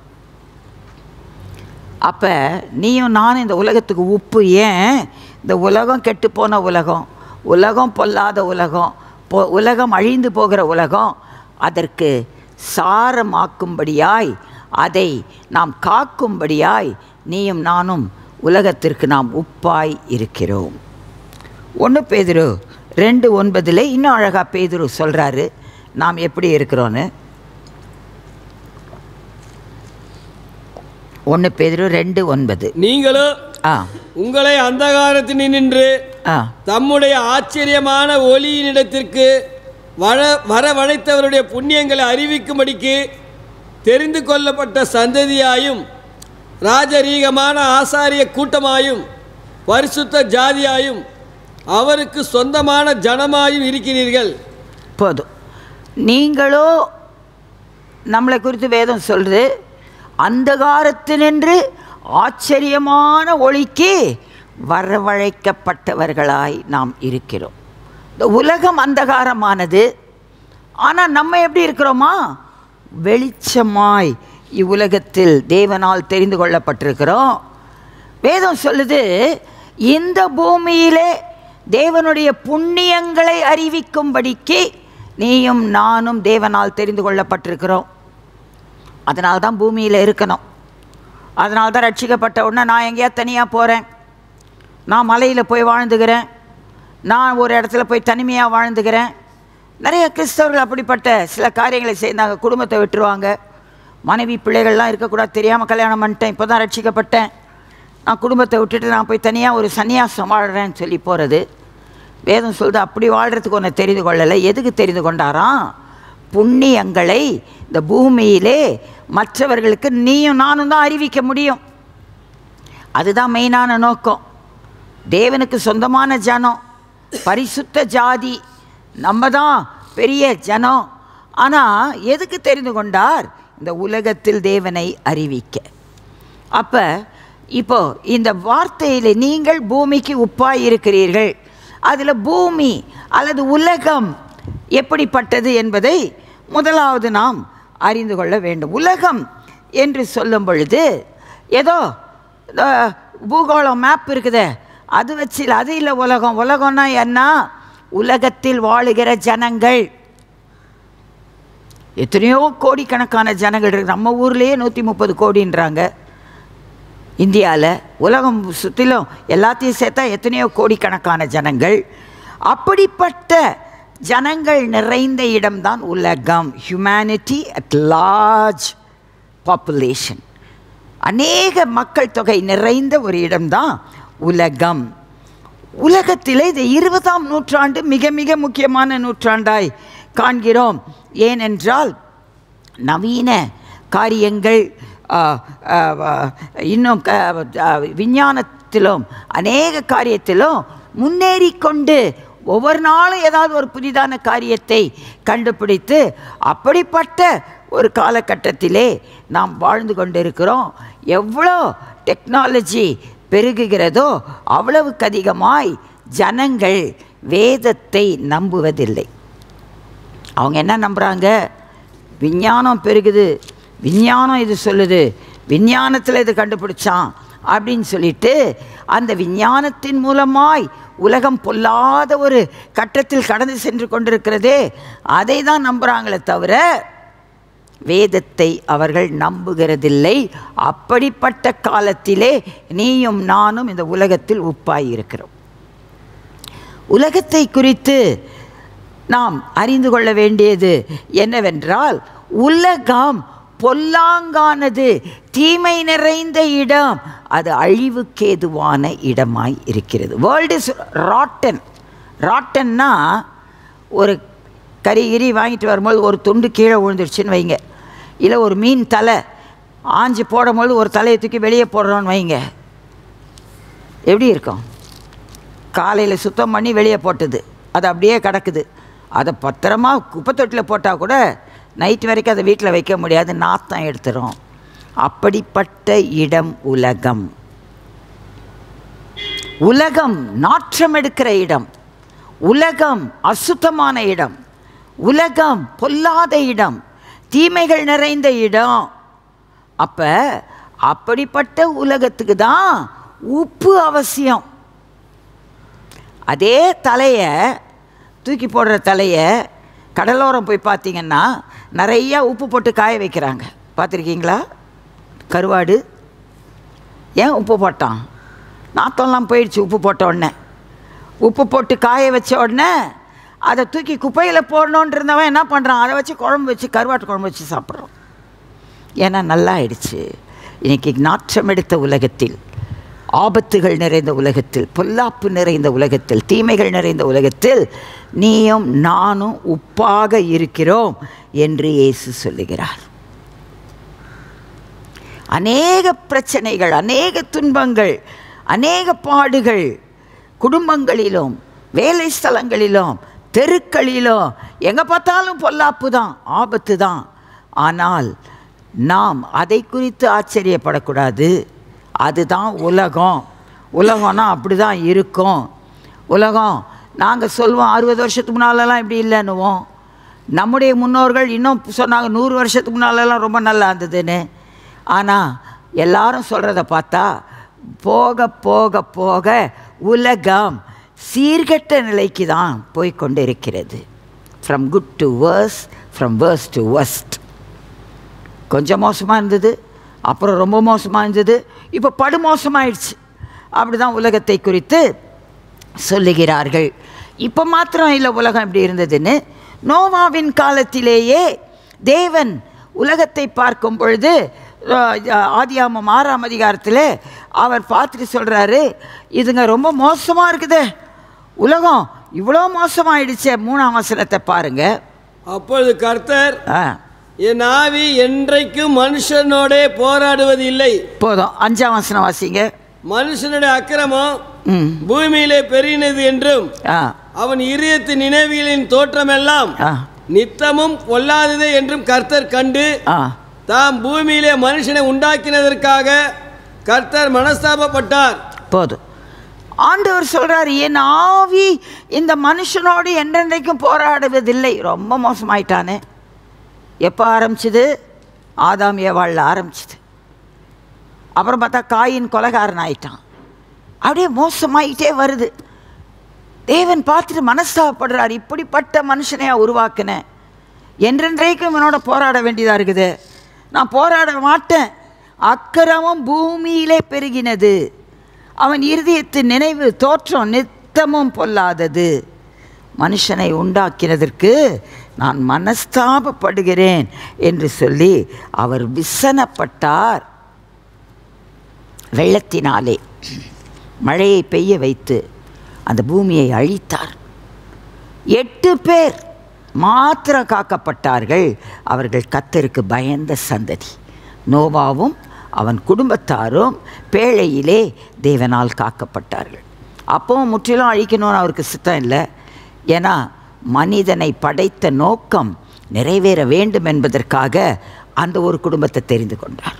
அப்போ நீயும் நானும் இந்த உலகத்துக்கு உப்பு ஏன் இந்த உலகம் கெட்டு போன உலகம் உலகம் பொல்லாத உலகம் பொ உலகம் அழிந்து போகிற உலகம் அதற்கு சாரமாக்கும்படியாய் அதை நாம் காக்கும்படியாய் நீயும் நானும் உலகத்திற்கு நாம் உப்பாய் இருக்கிறோம் ஒன்று பேதுரு ரெண்டு ஒன்பதில் இன்னும் அழகாக பேதுரு சொல்கிறாரு நாம் எப்படி இருக்கிறோன்னு ஒன்று பேதுரு ரெண்டு ஒன்பது நீங்களோ ஆ உங்களை அந்தகாரத்தில் நின்று ஆ தம்முடைய ஆச்சரியமான ஒளியினிடத்திற்கு வர வரவழைத்தவருடைய புண்ணியங்களை அறிவிக்கும்படிக்கு தெரிந்து கொள்ளப்பட்ட சந்ததியாயும் ராஜரீகமான ஆசாரிய கூட்டமாயும் பரிசுத்த ஜாதியாயும் அவருக்கு சொந்தமான ஜனமாயும் இருக்கிறீர்கள் போதும் நீங்களோ நம்மளை குறித்து வேதம் சொல்கிறது அந்தகாரத்தினின்று ஆச்சரியமான ஒளிக்கு வரவழைக்கப்பட்டவர்களாய் நாம் இருக்கிறோம் இந்த உலகம் அந்தகாரமானது ஆனால் நம்ம எப்படி இருக்கிறோமா வெளிச்சமாய் இவ்வுலகத்தில் தேவனால் தெரிந்து கொள்ளப்பட்டிருக்கிறோம் வேதம் சொல்லுது இந்த பூமியிலே தேவனுடைய புண்ணியங்களை அறிவிக்கும்படிக்கு நீயும் நானும் தேவனால் தெரிந்து கொள்ளப்பட்டிருக்கிறோம் அதனால தான் பூமியில் இருக்கணும் அதனால தான் ரட்சிக்கப்பட்ட உடனே நான் எங்கேயா தனியாக போகிறேன் நான் மலையில் போய் வாழ்ந்துக்கிறேன் நான் ஒரு இடத்துல போய் தனிமையாக வாழ்ந்துக்கிறேன் நிறைய கிறிஸ்தவர்கள் அப்படிப்பட்ட சில காரியங்களை செய்தாங்க குடும்பத்தை விட்டுருவாங்க மனைவி பிள்ளைகள்லாம் இருக்கக்கூடாது தெரியாமல் கல்யாணம் பண்ணிட்டேன் இப்போ தான் ரட்சிக்கப்பட்டேன் நான் குடும்பத்தை விட்டுட்டு நான் போய் தனியாக ஒரு சன்னியாசம் வாழ்கிறேன்னு சொல்லி போகிறது வேதம் சொல்லுது அப்படி வாழ்கிறதுக்கு ஒன்று தெரிந்து கொள்ளலை எதுக்கு தெரிந்து கொண்டாராம் புண்ணியங்களை இந்த பூமியிலே மற்றவர்களுக்கு நீயும் நானும் தான் அறிவிக்க முடியும் அதுதான் மெயினான நோக்கம் தேவனுக்கு சொந்தமான ஜனம் பரிசுத்த ஜாதி நம்ம தான் பெரிய ஜனம் ஆனால் எதுக்கு தெரிந்து கொண்டார் இந்த உலகத்தில் தேவனை அறிவிக்க அப்போ இப்போ இந்த வார்த்தையில் நீங்கள் பூமிக்கு உப்பாய் இருக்கிறீர்கள் அதில் பூமி அல்லது உலகம் எப்படிப்பட்டது என்பதை முதலாவது நாம் அறிந்து கொள்ள வேண்டும் உலகம் என்று சொல்லும் பொழுது ஏதோ இந்த பூகோளம் மேப் இருக்குதே அது வச்சு அது இல்லை உலகம் உலகம்னா என்ன உலகத்தில் வாழுகிற ஜனங்கள் எத்தனையோ கோடிக்கணக்கான ஜனங்கள் இருக்கு நம்ம ஊர்லேயே நூற்றி முப்பது கோடின்றாங்க இந்தியாவில் உலகம் சுற்றிலும் எல்லாத்தையும் சேர்த்தா எத்தனையோ கோடிக்கணக்கான ஜனங்கள் அப்படிப்பட்ட ஜனங்கள் நிறைந்த இடம்தான் உலகம் ஹியூமனிட்டி அட் லார்ஜ் பாப்புலேஷன் அநேக மக்கள் தொகை நிறைந்த ஒரு இடம்தான் உலகம் உலகத்திலே இந்த இருபதாம் நூற்றாண்டு மிக மிக முக்கியமான நூற்றாண்டாய் காண்கிறோம் ஏனென்றால் நவீன காரியங்கள் ஆ, ஆ, ஆ, இன்னும் க ஆ, விஞ்ஞானத்திலும் அநேக காரியத்திலும் முன்னேறி கொண்டு ஒவ்வொரு நாளும் ஏதாவது ஒரு புதிதான காரியத்தை கண்டுபிடித்து அப்படிப்பட்ட ஒரு காலகட்டத்திலே நாம் வாழ்ந்து கொண்டிருக்கிறோம் எவ்வளோ டெக்னாலஜி பெருகுகிறதோ அவ்வளவுக்கு அதிகமாய் ஜனங்கள் வேதத்தை நம்புவதில்லை அவங்க என்ன நம்புகிறாங்க விஞ்ஞானம் பெருகுது விஞ்ஞானம் இது சொல்லுது விஞ்ஞானத்தில் இது கண்டுபிடிச்சான் அப்படின்னு சொல்லிட்டு அந்த விஞ்ஞானத்தின் மூலமாய் உலகம் பொல்லாத ஒரு கட்டத்தில் கடந்து சென்று கொண்டிருக்கிறதே அதை தான் நம்புகிறாங்களே தவிர வேதத்தை அவர்கள் நம்புகிறதில்லை அப்படிப்பட்ட காலத்திலே நீயும் நானும் இந்த உலகத்தில் உப்பாய் இருக்கிறோம் உலகத்தை குறித்து நாம் அறிந்து கொள்ள வேண்டியது என்னவென்றால் உலகம் பொல்லாங்கானது தீமை நிறைந்த இடம் அது அழிவுக்கேதுவான இடமாய் இருக்கிறது வேர்ல்டு இஸ் ராட்டன் ராட்டன்னா ஒரு கறி கிரி வாங்கிட்டு வரும்போது ஒரு துண்டு கீழே விழுந்துருச்சுன்னு வைங்க இல்லை ஒரு மீன் தலை ஆஞ்சு போடும்போது ஒரு தலையை தூக்கி வெளியே போடுறோன்னு வைங்க எப்படி இருக்கும் காலையில் சுத்தம் பண்ணி வெளியே போட்டது அது அப்படியே கிடக்குது அதை பத்திரமா குப்பை தொட்டியில் போட்டால் கூட நைட் வரைக்கும் அதை வீட்டில் வைக்க முடியாது நாத்தம் எடுத்துரும் அப்படிப்பட்ட இடம் உலகம் உலகம் நாற்றம் எடுக்கிற இடம் உலகம் அசுத்தமான இடம் உலகம் பொல்லாத இடம் தீமைகள் நிறைந்த இடம் அப்போ அப்படிப்பட்ட உலகத்துக்கு தான் உப்பு அவசியம் அதே தலையை தூக்கி போடுற தலையை கடலோரம் போய் பார்த்தீங்கன்னா நிறையா உப்பு போட்டு காய வைக்கிறாங்க பார்த்துருக்கீங்களா கருவாடு ஏன் உப்பு போட்டான் நாத்தம்லாம் போயிடுச்சு உப்பு போட்ட உடனே உப்பு போட்டு காய வச்ச உடனே அதை தூக்கி குப்பையில் போடணுன்னு இருந்தவன் என்ன பண்ணுறான் அதை வச்சு குழம்பு வச்சு கருவாட்டு குழம்பு வச்சு சாப்பிட்றோம் ஏன்னா நல்லா ஆயிடுச்சு இன்னைக்கு நாற்றம் எடுத்த உலகத்தில் ஆபத்துகள் நிறைந்த உலகத்தில் பொல்லாப்பு நிறைந்த உலகத்தில் தீமைகள் நிறைந்த உலகத்தில் நீயும் நானும் உப்பாக இருக்கிறோம் என்று இயேசு சொல்லுகிறார் அநேக பிரச்சனைகள் அநேக துன்பங்கள் அநேக பாடுகள் குடும்பங்களிலும் வேலை ஸ்தலங்களிலும் தெருக்களிலும் எங்கே பார்த்தாலும் பொல்லாப்பு தான் ஆபத்து தான் ஆனால் நாம் அதை குறித்து ஆச்சரியப்படக்கூடாது அதுதான் உலகம் உலகம்னா அப்படி தான் இருக்கும் உலகம் நாங்கள் சொல்வோம் அறுபது வருஷத்துக்கு முன்னாலெல்லாம் இப்படி இல்லைன்னுவோம் நம்முடைய முன்னோர்கள் இன்னும் சொன்னாங்க நூறு வருஷத்துக்கு முன்னாலெல்லாம் ரொம்ப நல்லா இருந்ததுன்னு ஆனால் எல்லாரும் சொல்கிறத பார்த்தா போக போக போக உலகம் சீர்கெட்ட நிலைக்கு தான் போய் கொண்டிருக்கிறது from good to worse from worse to worst கொஞ்சம் மோசமாக இருந்தது அப்புறம் ரொம்ப மோசமாக இருந்தது இப்போ படு மோசமாயிடுச்சு அப்படி தான் உலகத்தை குறித்து சொல்லுகிறார்கள் இப்போ மாத்திரம் இல்லை உலகம் இப்படி இருந்ததுன்னு நோவாவின் காலத்திலேயே தேவன் உலகத்தை பார்க்கும் பொழுது ஆதியாமம் ஆறாம் அதிகாரத்தில் அவர் பார்த்துட்டு சொல்கிறாரு இதுங்க ரொம்ப மோசமாக இருக்குதே உலகம் இவ்வளோ மோசமாயிடுச்சே மூணாம் வசனத்தை பாருங்க அப்பொழுது கர்த்தர் ஆ என் ஆவி என்றைக்கும் மனுஷனோடே போராடுவது இல்லை போதும் அஞ்சாம் வசனம் வாசிங்க மனுஷனுடைய அக்கிரமம் ம் பூமியிலே பெருகினது என்றும் ஆ அவன் இருதயத்து நினைவுகளின் தோற்றமெல்லாம் ஆ நித்தமும் பொல்லாததே என்றும் கர்த்தர் கண்டு ஆ தாம் பூமியிலே மனுஷனை உண்டாக்கினதற்காக கர்த்தர் மனஸ்தாபப்பட்டார் போதும் ஆண்டவர் சொல்றாரு என் ஆவி இந்த மனுஷனோடு என்றென்றைக்கும் போராடுவதில்லை ரொம்ப மோசமாயிட்டானே எப்போ ஆரம்பிச்சது ஆதாம் ஏவாளில் ஆரம்பிச்சது அப்புறம் பார்த்தா காயின் கொலகாரன் ஆயிட்டான் அப்படியே மோசமாயிட்டே வருது தேவன் பார்த்துட்டு மனஸ்தாபப்படுறார் இப்படிப்பட்ட மனுஷனையா உருவாக்குனேன் என்றென்றைக்கும் இவனோட போராட வேண்டியதாக இருக்குது நான் போராட மாட்டேன் அக்கிரமம் பூமியிலே பெருகினது அவன் இருதயத்தின் நினைவு தோற்றம் நித்தமும் பொல்லாதது மனுஷனை உண்டாக்கினதற்கு நான் மனஸ்தாபப்படுகிறேன் என்று சொல்லி அவர் விசனப்பட்டார் வெள்ளத்தினாலே மழையை பெய்ய வைத்து அந்த பூமியை அழித்தார் எட்டு பேர் மாத்திரம் காக்கப்பட்டார்கள் அவர்கள் கத்தருக்கு பயந்த சந்ததி நோவாவும் அவன் குடும்பத்தாரும் பேழையிலே தேவனால் காக்கப்பட்டார்கள் அப்பவும் முற்றிலும் அழிக்கணும்னு அவருக்கு சித்தம் இல்லை ஏன்னா மனிதனை படைத்த நோக்கம் நிறைவேற வேண்டும் என்பதற்காக அந்த ஒரு குடும்பத்தை தெரிந்து கொண்டார்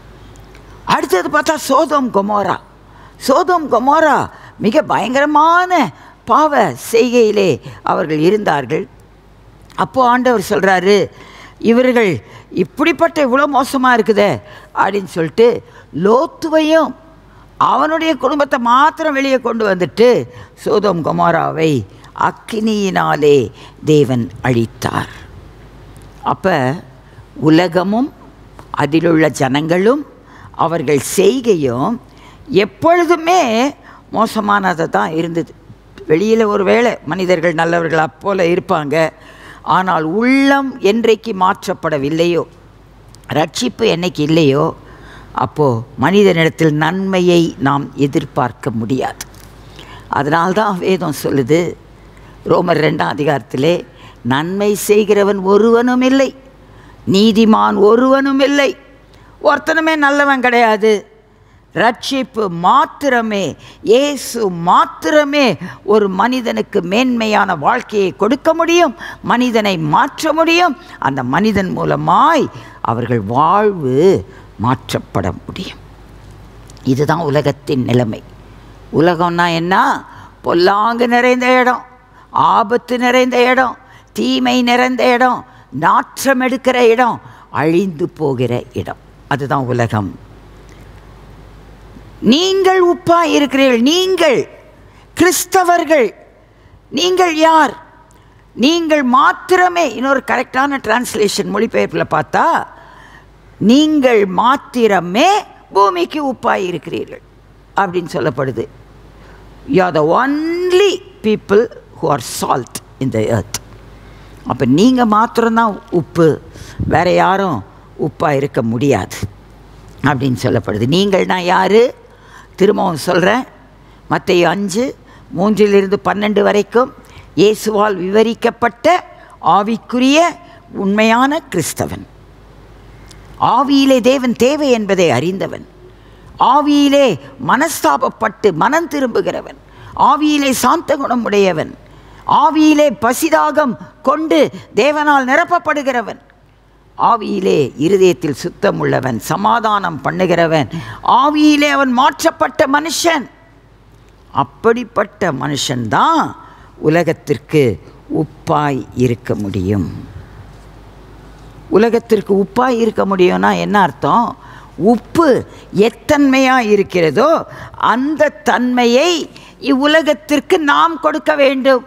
அடுத்தது பார்த்தா சோதோம் கொமோரா சோதோம் கொமோரா மிக பயங்கரமான பாவ செய்கையிலே அவர்கள் இருந்தார்கள் அப்போ ஆண்டவர் சொல்கிறாரு இவர்கள் இப்படிப்பட்ட இவ்வளோ மோசமாக இருக்குதே அப்படின்னு சொல்லிட்டு லோத்துவையும் அவனுடைய குடும்பத்தை மாத்திரம் வெளியே கொண்டு வந்துட்டு சோதோம் கொமோராவை அக்கினியினாலே தேவன் அழித்தார் அப்போ உலகமும் அதிலுள்ள ஜனங்களும் அவர்கள் செய்கையும் எப்பொழுதுமே மோசமானதை தான் இருந்தது வெளியில் ஒரு வேளை மனிதர்கள் நல்லவர்களாக போல இருப்பாங்க ஆனால் உள்ளம் என்றைக்கு மாற்றப்படவில்லையோ ரட்சிப்பு என்னைக்கு இல்லையோ அப்போது மனிதனிடத்தில் நன்மையை நாம் எதிர்பார்க்க முடியாது அதனால்தான் வேதம் சொல்லுது ரோமர் ரெண்டாம் அதிகாரத்திலே நன்மை செய்கிறவன் ஒருவனும் இல்லை நீதிமான் ஒருவனும் இல்லை ஒருத்தனுமே நல்லவன் கிடையாது ரட்சிப்பு மாத்திரமே இயேசு மாத்திரமே ஒரு மனிதனுக்கு மேன்மையான வாழ்க்கையை கொடுக்க முடியும் மனிதனை மாற்ற முடியும் அந்த மனிதன் மூலமாய் அவர்கள் வாழ்வு மாற்றப்பட முடியும் இதுதான் உலகத்தின் நிலைமை உலகம்னா என்ன பொல்லாங்கு நிறைந்த இடம் ஆபத்து நிறைந்த இடம் தீமை நிறைந்த இடம் நாற்றம் எடுக்கிற இடம் அழிந்து போகிற இடம் அதுதான் உலகம் நீங்கள் உப்பா இருக்கிறீர்கள் நீங்கள் கிறிஸ்தவர்கள் நீங்கள் யார் நீங்கள் மாத்திரமே இன்னொரு கரெக்டான டிரான்ஸ்லேஷன் மொழிபெயர்ப்பில் பார்த்தா நீங்கள் மாத்திரமே பூமிக்கு உப்பாய் இருக்கிறீர்கள் அப்படின்னு சொல்லப்படுது you are the only people who are salt in the earth அப்போ நீங்கள் மாத்திரம்தான் உப்பு வேற யாரும் உப்பாக இருக்க முடியாது அப்படின்னு சொல்லப்படுது நீங்கள்னா யார் திரும்பவும் சொல்கிறேன் மத்திய அஞ்சு மூன்றிலிருந்து பன்னெண்டு வரைக்கும் இயேசுவால் விவரிக்கப்பட்ட ஆவிக்குரிய உண்மையான கிறிஸ்தவன் ஆவியிலே தேவன் தேவை என்பதை அறிந்தவன் ஆவியிலே மனஸ்தாபப்பட்டு மனம் திரும்புகிறவன் ஆவியிலே சாந்த குணம் உடையவன் ஆவியிலே பசிதாகம் கொண்டு தேவனால் நிரப்பப்படுகிறவன் ஆவியிலே இருதயத்தில் சுத்தம் உள்ளவன் சமாதானம் பண்ணுகிறவன் ஆவியிலே அவன் மாற்றப்பட்ட மனுஷன் அப்படிப்பட்ட மனுஷன்தான் உலகத்திற்கு உப்பாய் இருக்க முடியும் உலகத்திற்கு உப்பாய் இருக்க முடியும்னா என்ன அர்த்தம் உப்பு எத்தன்மையாக இருக்கிறதோ அந்த தன்மையை இவ்வுலகத்திற்கு நாம் கொடுக்க வேண்டும்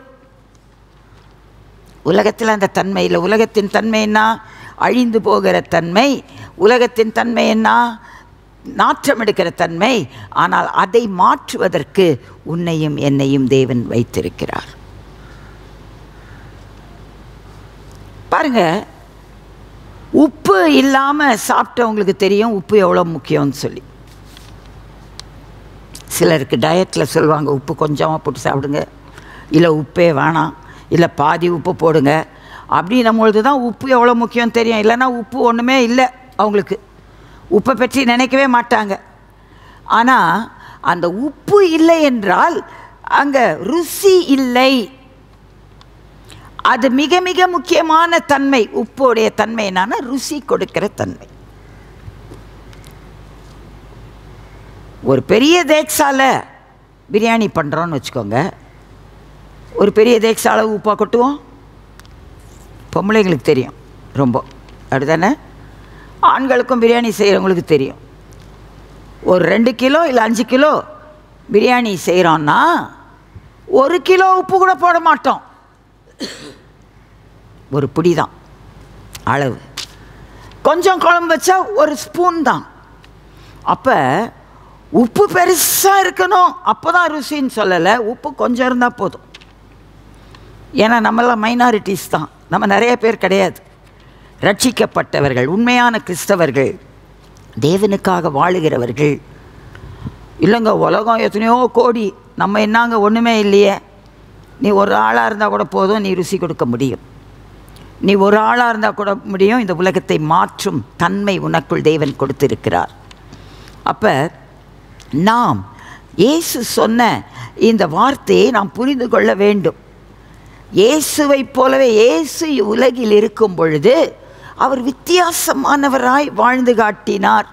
உலகத்தில் அந்த தன்மை இல்லை உலகத்தின் தன்மை என்ன அழிந்து போகிற தன்மை உலகத்தின் தன்மை என்ன நாற்றம் எடுக்கிற தன்மை ஆனால் அதை மாற்றுவதற்கு உன்னையும் என்னையும் தேவன் வைத்திருக்கிறார் பாருங்க உப்பு இல்லாமல் சாப்பிட்டவங்களுக்கு தெரியும் உப்பு எவ்வளோ முக்கியம்னு சொல்லி சிலருக்கு டயட்டில் சொல்லுவாங்க உப்பு கொஞ்சமாக போட்டு சாப்பிடுங்க இல்லை உப்பே வேணாம் இல்லை பாதி உப்பு போடுங்க அப்படின்னும் பொழுது தான் உப்பு எவ்வளோ முக்கியம் தெரியும் இல்லைன்னா உப்பு ஒன்றுமே இல்லை அவங்களுக்கு உப்பை பற்றி நினைக்கவே மாட்டாங்க ஆனால் அந்த உப்பு இல்லை என்றால் அங்கே ருசி இல்லை அது மிக மிக முக்கியமான தன்மை உப்புடைய தன்மை என்னன்னா ருசி கொடுக்கிற தன்மை ஒரு பெரிய தேக்ஸால பிரியாணி பண்ணுறோன்னு வச்சுக்கோங்க ஒரு பெரிய தேக்ஸால உப்பா கொட்டுவோம் பொம்பளைங்களுக்கு தெரியும் ரொம்ப அப்படிதானே ஆண்களுக்கும் பிரியாணி செய்கிறவங்களுக்கு தெரியும் ஒரு ரெண்டு கிலோ இல்லை அஞ்சு கிலோ பிரியாணி செய்கிறோன்னா ஒரு கிலோ உப்பு கூட போட மாட்டோம் ஒரு பிடி தான் அளவு கொஞ்சம் குழம்பு வச்சா ஒரு ஸ்பூன் தான் அப்போ உப்பு பெருசாக இருக்கணும் அப்போ தான் ருசின்னு சொல்லலை உப்பு கொஞ்சம் இருந்தால் போதும் ஏன்னா நம்மளாம் மைனாரிட்டிஸ் தான் நம்ம நிறைய பேர் கிடையாது ரட்சிக்கப்பட்டவர்கள் உண்மையான கிறிஸ்தவர்கள் தேவனுக்காக வாழுகிறவர்கள் இல்லைங்க உலகம் எத்தனையோ கோடி நம்ம என்னங்க ஒன்றுமே இல்லையே நீ ஒரு ஆளாக இருந்தால் கூட போதும் நீ ருசி கொடுக்க முடியும் நீ ஒரு ஆளாக இருந்தால் கூட முடியும் இந்த உலகத்தை மாற்றும் தன்மை உனக்குள் தேவன் கொடுத்திருக்கிறார் அப்போ நாம் இயேசு சொன்ன இந்த வார்த்தையை நாம் புரிந்து கொள்ள வேண்டும் இயேசுவைப் போலவே இயேசு உலகில் இருக்கும் பொழுது அவர் வித்தியாசமானவராய் வாழ்ந்து காட்டினார்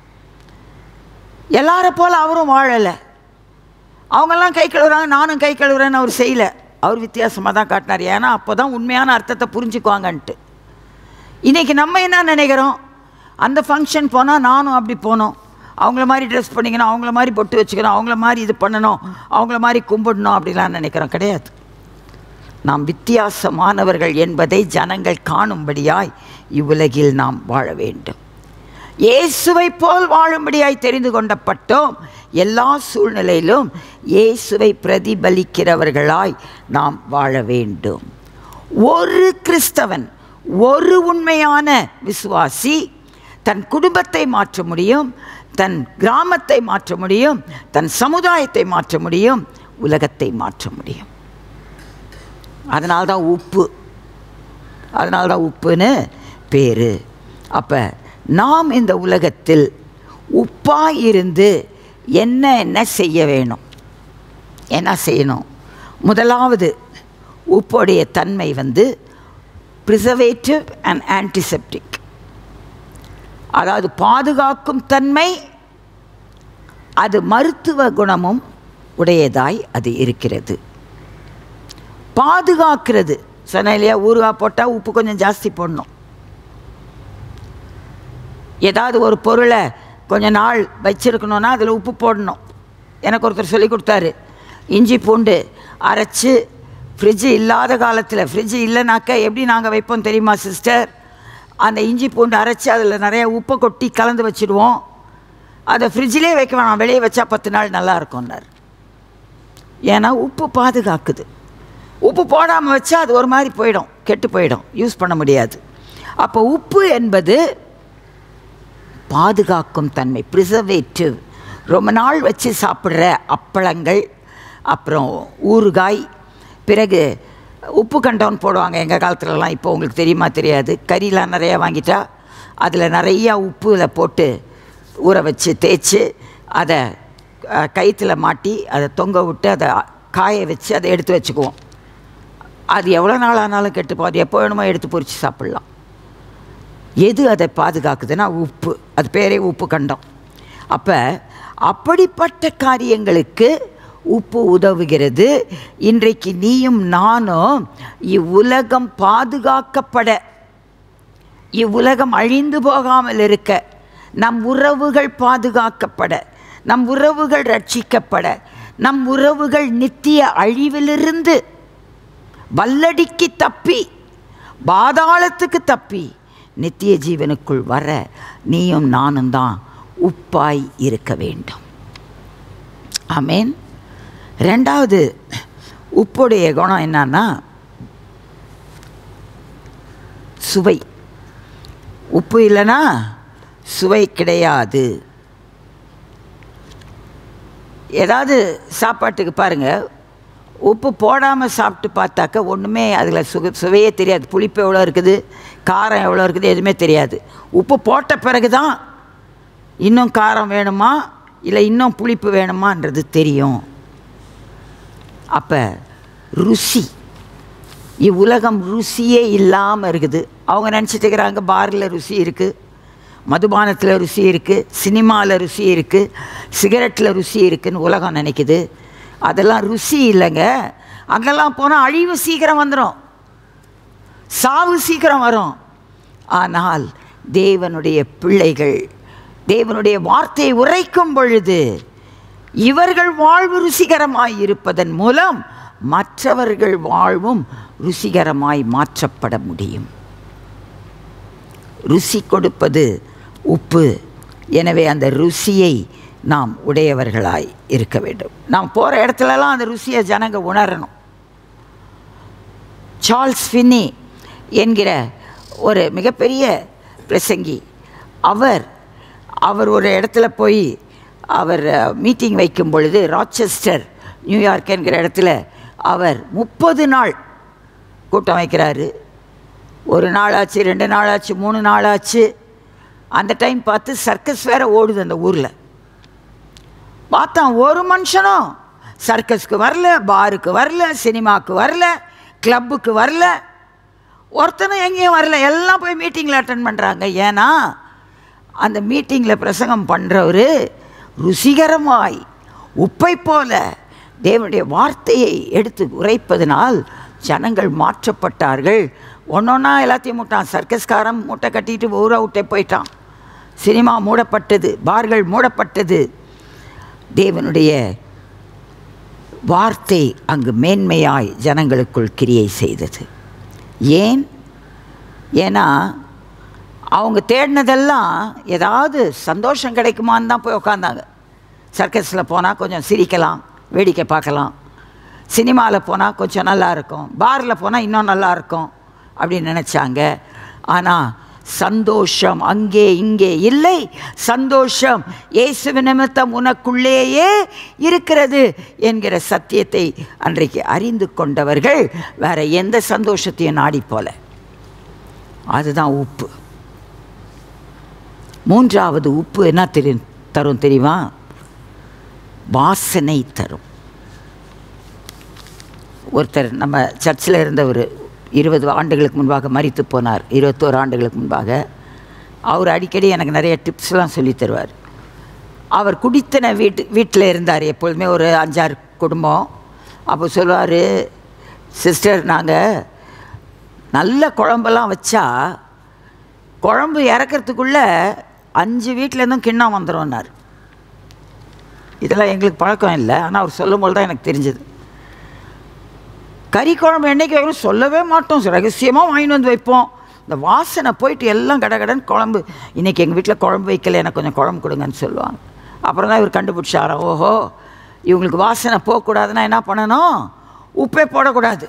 எல்லாரை போல அவரும் வாழலை அவங்கெல்லாம் கை கழுவுறாங்க நானும் கை கழுவுறேன்னு அவர் செய்யலை அவர் வித்தியாசமாக தான் காட்டினார் ஏன்னா அப்போ தான் உண்மையான அர்த்தத்தை புரிஞ்சுக்குவாங்கன்ட்டு இன்றைக்கி நம்ம என்ன நினைக்கிறோம் அந்த ஃபங்க்ஷன் போனால் நானும் அப்படி போனோம் அவங்கள மாதிரி ட்ரெஸ் பண்ணிக்கணும் அவங்கள மாதிரி பொட்டு வச்சுக்கணும் அவங்கள மாதிரி இது பண்ணணும் அவங்கள மாதிரி கும்பிடணும் அப்படிலாம் நினைக்கிறோம் கிடையாது நாம் வித்தியாசமானவர்கள் என்பதை ஜனங்கள் காணும்படியாய் இவ்வுலகில் நாம் வாழ வேண்டும் இயேசுவை போல் வாழும்படியாய் தெரிந்து கொண்டப்பட்டோம் எல்லா சூழ்நிலையிலும் இயேசுவை பிரதிபலிக்கிறவர்களாய் நாம் வாழ வேண்டும் ஒரு கிறிஸ்தவன் ஒரு உண்மையான விசுவாசி தன் குடும்பத்தை மாற்ற முடியும் தன் கிராமத்தை மாற்ற முடியும் தன் சமுதாயத்தை மாற்ற முடியும் உலகத்தை மாற்ற முடியும் அதனால்தான் உப்பு அதனால்தான் உப்புன்னு பேர் அப்போ நாம் இந்த உலகத்தில் உப்பாக இருந்து என்ன என்ன செய்ய வேணும் என்ன செய்யணும் முதலாவது உப்புடைய தன்மை வந்து ப்ரிசர்வேட்டிவ் அண்ட் ஆன்டிசெப்டிக் அதாவது பாதுகாக்கும் தன்மை அது மருத்துவ குணமும் உடையதாய் அது இருக்கிறது பாதுகாக்கிறது சொன்னேன் இல்லையா ஊறுகாய் போட்டால் உப்பு கொஞ்சம் ஜாஸ்தி போடணும் ஏதாவது ஒரு பொருளை கொஞ்ச நாள் வச்சிருக்கணும்னா அதில் உப்பு போடணும் எனக்கு ஒருத்தர் சொல்லி கொடுத்தாரு இஞ்சி பூண்டு அரைச்சி ஃப்ரிட்ஜு இல்லாத காலத்தில் ஃப்ரிட்ஜு இல்லைனாக்கா எப்படி நாங்கள் வைப்போம் தெரியுமா சிஸ்டர் அந்த இஞ்சி பூண்டு அரைச்சி அதில் நிறைய உப்பை கொட்டி கலந்து வச்சுடுவோம் அதை ஃப்ரிட்ஜிலே வைக்க வேணாம் வெளியே வச்சா பத்து நாள் நல்லா இருக்கும்னார் ஏன்னா உப்பு பாதுகாக்குது உப்பு போடாமல் வச்சா அது ஒரு மாதிரி போயிடும் கெட்டு போயிடும் யூஸ் பண்ண முடியாது அப்போ உப்பு என்பது பாதுகாக்கும் தன்மை ப்ரிசர்வேட்டிவ் ரொம்ப நாள் வச்சு சாப்பிட்ற அப்பளங்கள் அப்புறம் ஊறுகாய் பிறகு உப்பு கண்டோன்னு போடுவாங்க எங்கள் காலத்துலலாம் இப்போ உங்களுக்கு தெரியுமா தெரியாது கறிலாம் நிறையா வாங்கிட்டா அதில் நிறையா உப்புல போட்டு ஊற வச்சு தேய்ச்சி அதை கயிற்றுல மாட்டி அதை தொங்க விட்டு அதை காய வச்சு அதை எடுத்து வச்சுக்குவோம் அது எவ்வளோ நாள் ஆனாலும் கெட்டு போகாது எப்போ வேணுமோ எடுத்து பொரித்து சாப்பிட்லாம் எது அதை பாதுகாக்குதுன்னா உப்பு அது பேரே உப்பு கண்டம் அப்போ அப்படிப்பட்ட காரியங்களுக்கு உப்பு உதவுகிறது இன்றைக்கு நீயும் நானும் இவ்வுலகம் பாதுகாக்கப்பட இவ்வுலகம் அழிந்து போகாமல் இருக்க நம் உறவுகள் பாதுகாக்கப்பட நம் உறவுகள் ரட்சிக்கப்பட நம் உறவுகள் நித்திய அழிவிலிருந்து வல்லடிக்கு தப்பி பாதாளத்துக்கு தப்பி நித்திய ஜீவனுக்குள் வர நீயும் நானும் தான் உப்பாய் இருக்க வேண்டும் ஆமேன் ரெண்டாவது உப்புடைய குணம் என்னன்னா சுவை உப்பு இல்லைன்னா சுவை கிடையாது ஏதாவது சாப்பாட்டுக்கு பாருங்கள் உப்பு போடாமல் சாப்பிட்டு பார்த்தாக்க ஒன்றுமே அதில் சுக சுவையே தெரியாது புளிப்பு எவ்வளோ இருக்குது காரம் எவ்வளோ இருக்குது எதுவுமே தெரியாது உப்பு போட்ட பிறகு தான் இன்னும் காரம் வேணுமா இல்லை இன்னும் புளிப்பு வேணுமான்றது தெரியும் அப்போ ருசி இவ்வுலகம் ருசியே இல்லாமல் இருக்குது அவங்க நினச்சிட்டு இருக்கிறாங்க பாரில் ருசி இருக்குது மதுபானத்தில் ருசி இருக்குது சினிமாவில் ருசி இருக்குது சிகரெட்டில் ருசி இருக்குதுன்னு உலகம் நினைக்குது அதெல்லாம் ருசி இல்லைங்க அங்கெல்லாம் போனால் அழிவு சீக்கிரம் வந்துடும் சாவு சீக்கிரம் வரும் ஆனால் தேவனுடைய பிள்ளைகள் தேவனுடைய வார்த்தையை உரைக்கும் பொழுது இவர்கள் வாழ்வு ருசிகரமாய் இருப்பதன் மூலம் மற்றவர்கள் வாழ்வும் ருசிகரமாய் மாற்றப்பட முடியும் ருசி கொடுப்பது உப்பு எனவே அந்த ருசியை நாம் உடையவர்களாய் இருக்க வேண்டும் நாம் போகிற இடத்துலலாம் அந்த ருசியை ஜனங்க உணரணும் சார்ல்ஸ் ஃபின்னி என்கிற ஒரு மிகப்பெரிய பிரசங்கி அவர் அவர் ஒரு இடத்துல போய் அவர் மீட்டிங் வைக்கும் பொழுது ராச்செஸ்டர் நியூயார்க் என்கிற இடத்துல அவர் முப்பது நாள் கூட்டம் வைக்கிறாரு ஒரு நாள் ஆச்சு ரெண்டு நாள் ஆச்சு மூணு நாள் ஆச்சு அந்த டைம் பார்த்து சர்க்கஸ் வேற ஓடுது அந்த ஊரில் பார்த்தான் ஒரு மனுஷனும் சர்க்கஸ்க்கு வரல பாருக்கு வரல சினிமாவுக்கு வரல கிளப்புக்கு வரல ஒருத்தனும் எங்கேயும் வரல எல்லாம் போய் மீட்டிங்கில் அட்டன் பண்ணுறாங்க ஏன்னா அந்த மீட்டிங்கில் பிரசங்கம் பண்ணுறவர் ருசிகரமாய் உப்பை போல தேவனுடைய வார்த்தையை எடுத்து உரைப்பதனால் ஜனங்கள் மாற்றப்பட்டார்கள் ஒன்றொன்னா எல்லாத்தையும் மூட்டான் சர்க்கஸ்காரன் மூட்டை கட்டிட்டு ஊரை விட்டே போயிட்டான் சினிமா மூடப்பட்டது பார்கள் மூடப்பட்டது தேவனுடைய வார்த்தை அங்கு மேன்மையாய் ஜனங்களுக்குள் கிரியை செய்தது ஏன் ஏன்னா அவங்க தேடினதெல்லாம் ஏதாவது சந்தோஷம் கிடைக்குமான்னு தான் போய் உக்காந்தாங்க சர்க்கஸில் போனால் கொஞ்சம் சிரிக்கலாம் வேடிக்கை பார்க்கலாம் சினிமாவில் போனால் கொஞ்சம் நல்லா இருக்கும் பாரில் போனால் இன்னும் நல்லா இருக்கும் அப்படின்னு நினச்சாங்க ஆனால் சந்தோஷம் அங்கே இங்கே இல்லை சந்தோஷம் இயேசு நிமித்தம் உனக்குள்ளேயே இருக்கிறது என்கிற சத்தியத்தை அன்றைக்கு அறிந்து கொண்டவர்கள் வேற எந்த சந்தோஷத்தையும் நாடி போல அதுதான் உப்பு மூன்றாவது உப்பு என்ன தெரியும் தரும் தெரியுமா வாசனை தரும் ஒருத்தர் நம்ம சர்ச்சில் இருந்தவர் இருபது ஆண்டுகளுக்கு முன்பாக மறித்து போனார் இருபத்தோரு ஆண்டுகளுக்கு முன்பாக அவர் அடிக்கடி எனக்கு நிறைய டிப்ஸ்லாம் சொல்லி தருவார் அவர் குடித்தன வீட்டு வீட்டில் இருந்தார் எப்பொழுதுமே ஒரு அஞ்சாறு குடும்பம் அப்போ சொல்லுவார் சிஸ்டர் நாங்கள் நல்ல குழம்பெல்லாம் வச்சா குழம்பு இறக்கிறதுக்குள்ளே அஞ்சு வீட்டிலேருந்தும் கிண்ணம் வந்துடும்னார் இதெல்லாம் எங்களுக்கு பழக்கம் இல்லை ஆனால் அவர் சொல்லும்போது தான் எனக்கு தெரிஞ்சது கறி குழம்பு என்னைக்கு வைக்கணும் சொல்லவே மாட்டோம் ரகசியமாக வாங்கிட்டு வந்து வைப்போம் இந்த வாசனை போயிட்டு எல்லாம் கடகடன்னு குழம்பு இன்றைக்கி எங்கள் வீட்டில் குழம்பு வைக்கல எனக்கு கொஞ்சம் குழம்பு கொடுங்கன்னு சொல்லுவாங்க அப்புறம் தான் இவர் கண்டுபிடிச்சாராம் ஓஹோ இவங்களுக்கு வாசனை போகக்கூடாதுன்னா என்ன பண்ணணும் உப்பே போடக்கூடாது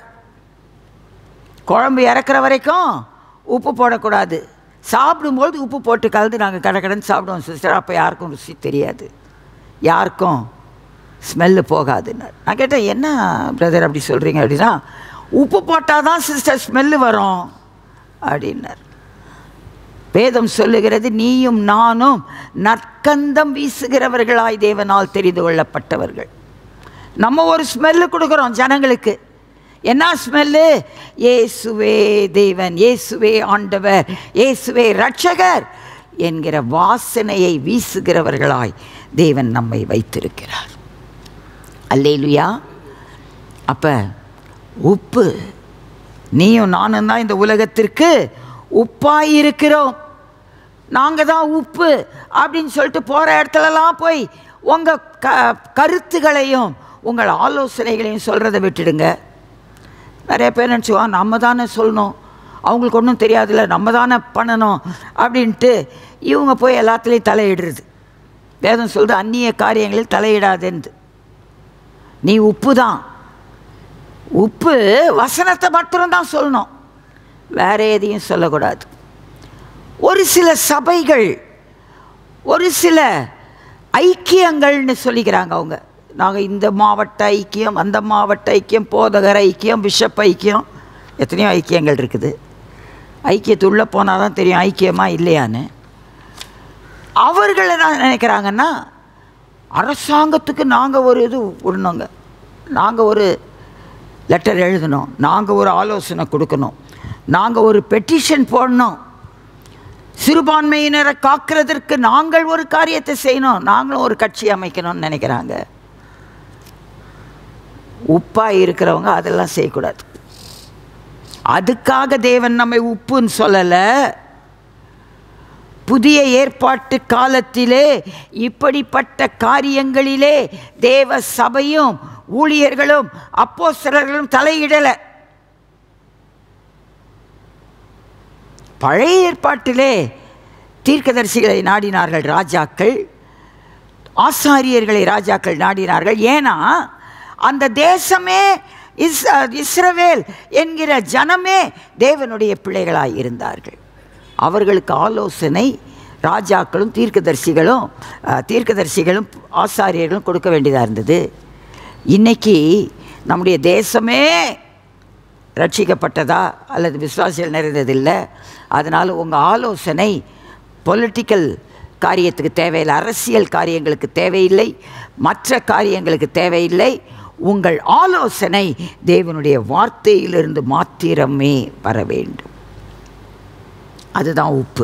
குழம்பு இறக்குற வரைக்கும் உப்பு போடக்கூடாது சாப்பிடும்போது உப்பு போட்டு கலந்து நாங்கள் கடகடன்னு சாப்பிடுவோம் சிஸ்டர் அப்போ யாருக்கும் ருசி தெரியாது யாருக்கும் ஸ்மெல்லு போகாதுன்னு நான் கேட்டேன் என்ன பிரதர் அப்படி சொல்கிறீங்க அப்படின்னா உப்பு போட்டால் தான் சிஸ்டர் ஸ்மெல்லு வரும் அப்படின்னார் வேதம் சொல்லுகிறது நீயும் நானும் நற்கந்தம் வீசுகிறவர்களாய் தேவனால் தெரிந்து கொள்ளப்பட்டவர்கள் நம்ம ஒரு ஸ்மெல்லு கொடுக்குறோம் ஜனங்களுக்கு என்ன ஸ்மெல்லு இயேசுவே தேவன் இயேசுவே ஆண்டவர் இயேசுவே ரட்சகர் என்கிற வாசனையை வீசுகிறவர்களாய் தேவன் நம்மை வைத்திருக்கிறார் அல்லேலுயா அப்போ உப்பு நீயும் நானும் தான் இந்த உலகத்திற்கு உப்பாய் இருக்கிறோம் நாங்கள் தான் உப்பு அப்படின்னு சொல்லிட்டு போகிற இடத்துலலாம் போய் உங்கள் க கருத்துகளையும் உங்கள் ஆலோசனைகளையும் சொல்கிறத விட்டுடுங்க நிறைய பேர் நினச்சிவான் நம்ம தானே சொல்லணும் அவங்களுக்கு ஒன்றும் தெரியாதுல்ல நம்ம தானே பண்ணணும் அப்படின்ட்டு இவங்க போய் எல்லாத்துலேயும் தலையிடுறது வேதம் சொல்லுது அந்நிய காரியங்களில் தலையிடாதுன்னு நீ உப்பு தான் உப்பு வசனத்தை மட்டும்தான் சொல்லணும் வேற எதையும் சொல்லக்கூடாது ஒரு சில சபைகள் ஒரு சில ஐக்கியங்கள்னு சொல்லிக்கிறாங்க அவங்க நாங்கள் இந்த மாவட்ட ஐக்கியம் அந்த மாவட்ட ஐக்கியம் போதகர் ஐக்கியம் பிஷப் ஐக்கியம் எத்தனையோ ஐக்கியங்கள் இருக்குது ஐக்கியத்துள்ளே போனால் தான் தெரியும் ஐக்கியமா இல்லையான்னு அவர்கள் என்ன நினைக்கிறாங்கன்னா அரசாங்கத்துக்கு நாங்கள் ஒரு இது விடணுங்க நாங்கள் ஒரு லெட்டர் எழுதணும் நாங்கள் ஒரு ஆலோசனை கொடுக்கணும் நாங்கள் ஒரு பெட்டிஷன் போடணும் சிறுபான்மையினரை காக்கிறதற்கு நாங்கள் ஒரு காரியத்தை செய்யணும் நாங்களும் ஒரு கட்சி அமைக்கணும்னு நினைக்கிறாங்க உப்பாக இருக்கிறவங்க அதெல்லாம் செய்யக்கூடாது அதுக்காக தேவன் நம்மை உப்புன்னு சொல்லலை புதிய ஏற்பாட்டு காலத்திலே இப்படிப்பட்ட காரியங்களிலே தேவ சபையும் ஊழியர்களும் அப்போஸ்தலர்களும் தலையிடலை பழைய ஏற்பாட்டிலே தீர்க்கதரிசிகளை நாடினார்கள் ராஜாக்கள் ஆசாரியர்களை ராஜாக்கள் நாடினார்கள் ஏன்னா அந்த தேசமே இஸ் இஸ்ரவேல் என்கிற ஜனமே தேவனுடைய பிள்ளைகளாய் இருந்தார்கள் அவர்களுக்கு ஆலோசனை ராஜாக்களும் தீர்க்கதரிசிகளும் அஹ், தீர்க்கதரிசிகளும் ஆசாரியர்களும் கொடுக்க வேண்டியதாக இருந்தது இன்னைக்கு நம்முடைய தேசமே ரட்சிக்கப்பட்டதா அல்லது விசுவாசிகள் நிறைந்ததில்லை அதனால் உங்கள் ஆலோசனை பொலிட்டிக்கல் காரியத்துக்கு தேவையில்லை அரசியல் காரியங்களுக்கு தேவையில்லை மற்ற காரியங்களுக்கு தேவையில்லை உங்கள் ஆலோசனை தேவனுடைய வார்த்தையிலிருந்து மாத்திரமே வர வேண்டும் அதுதான் உப்பு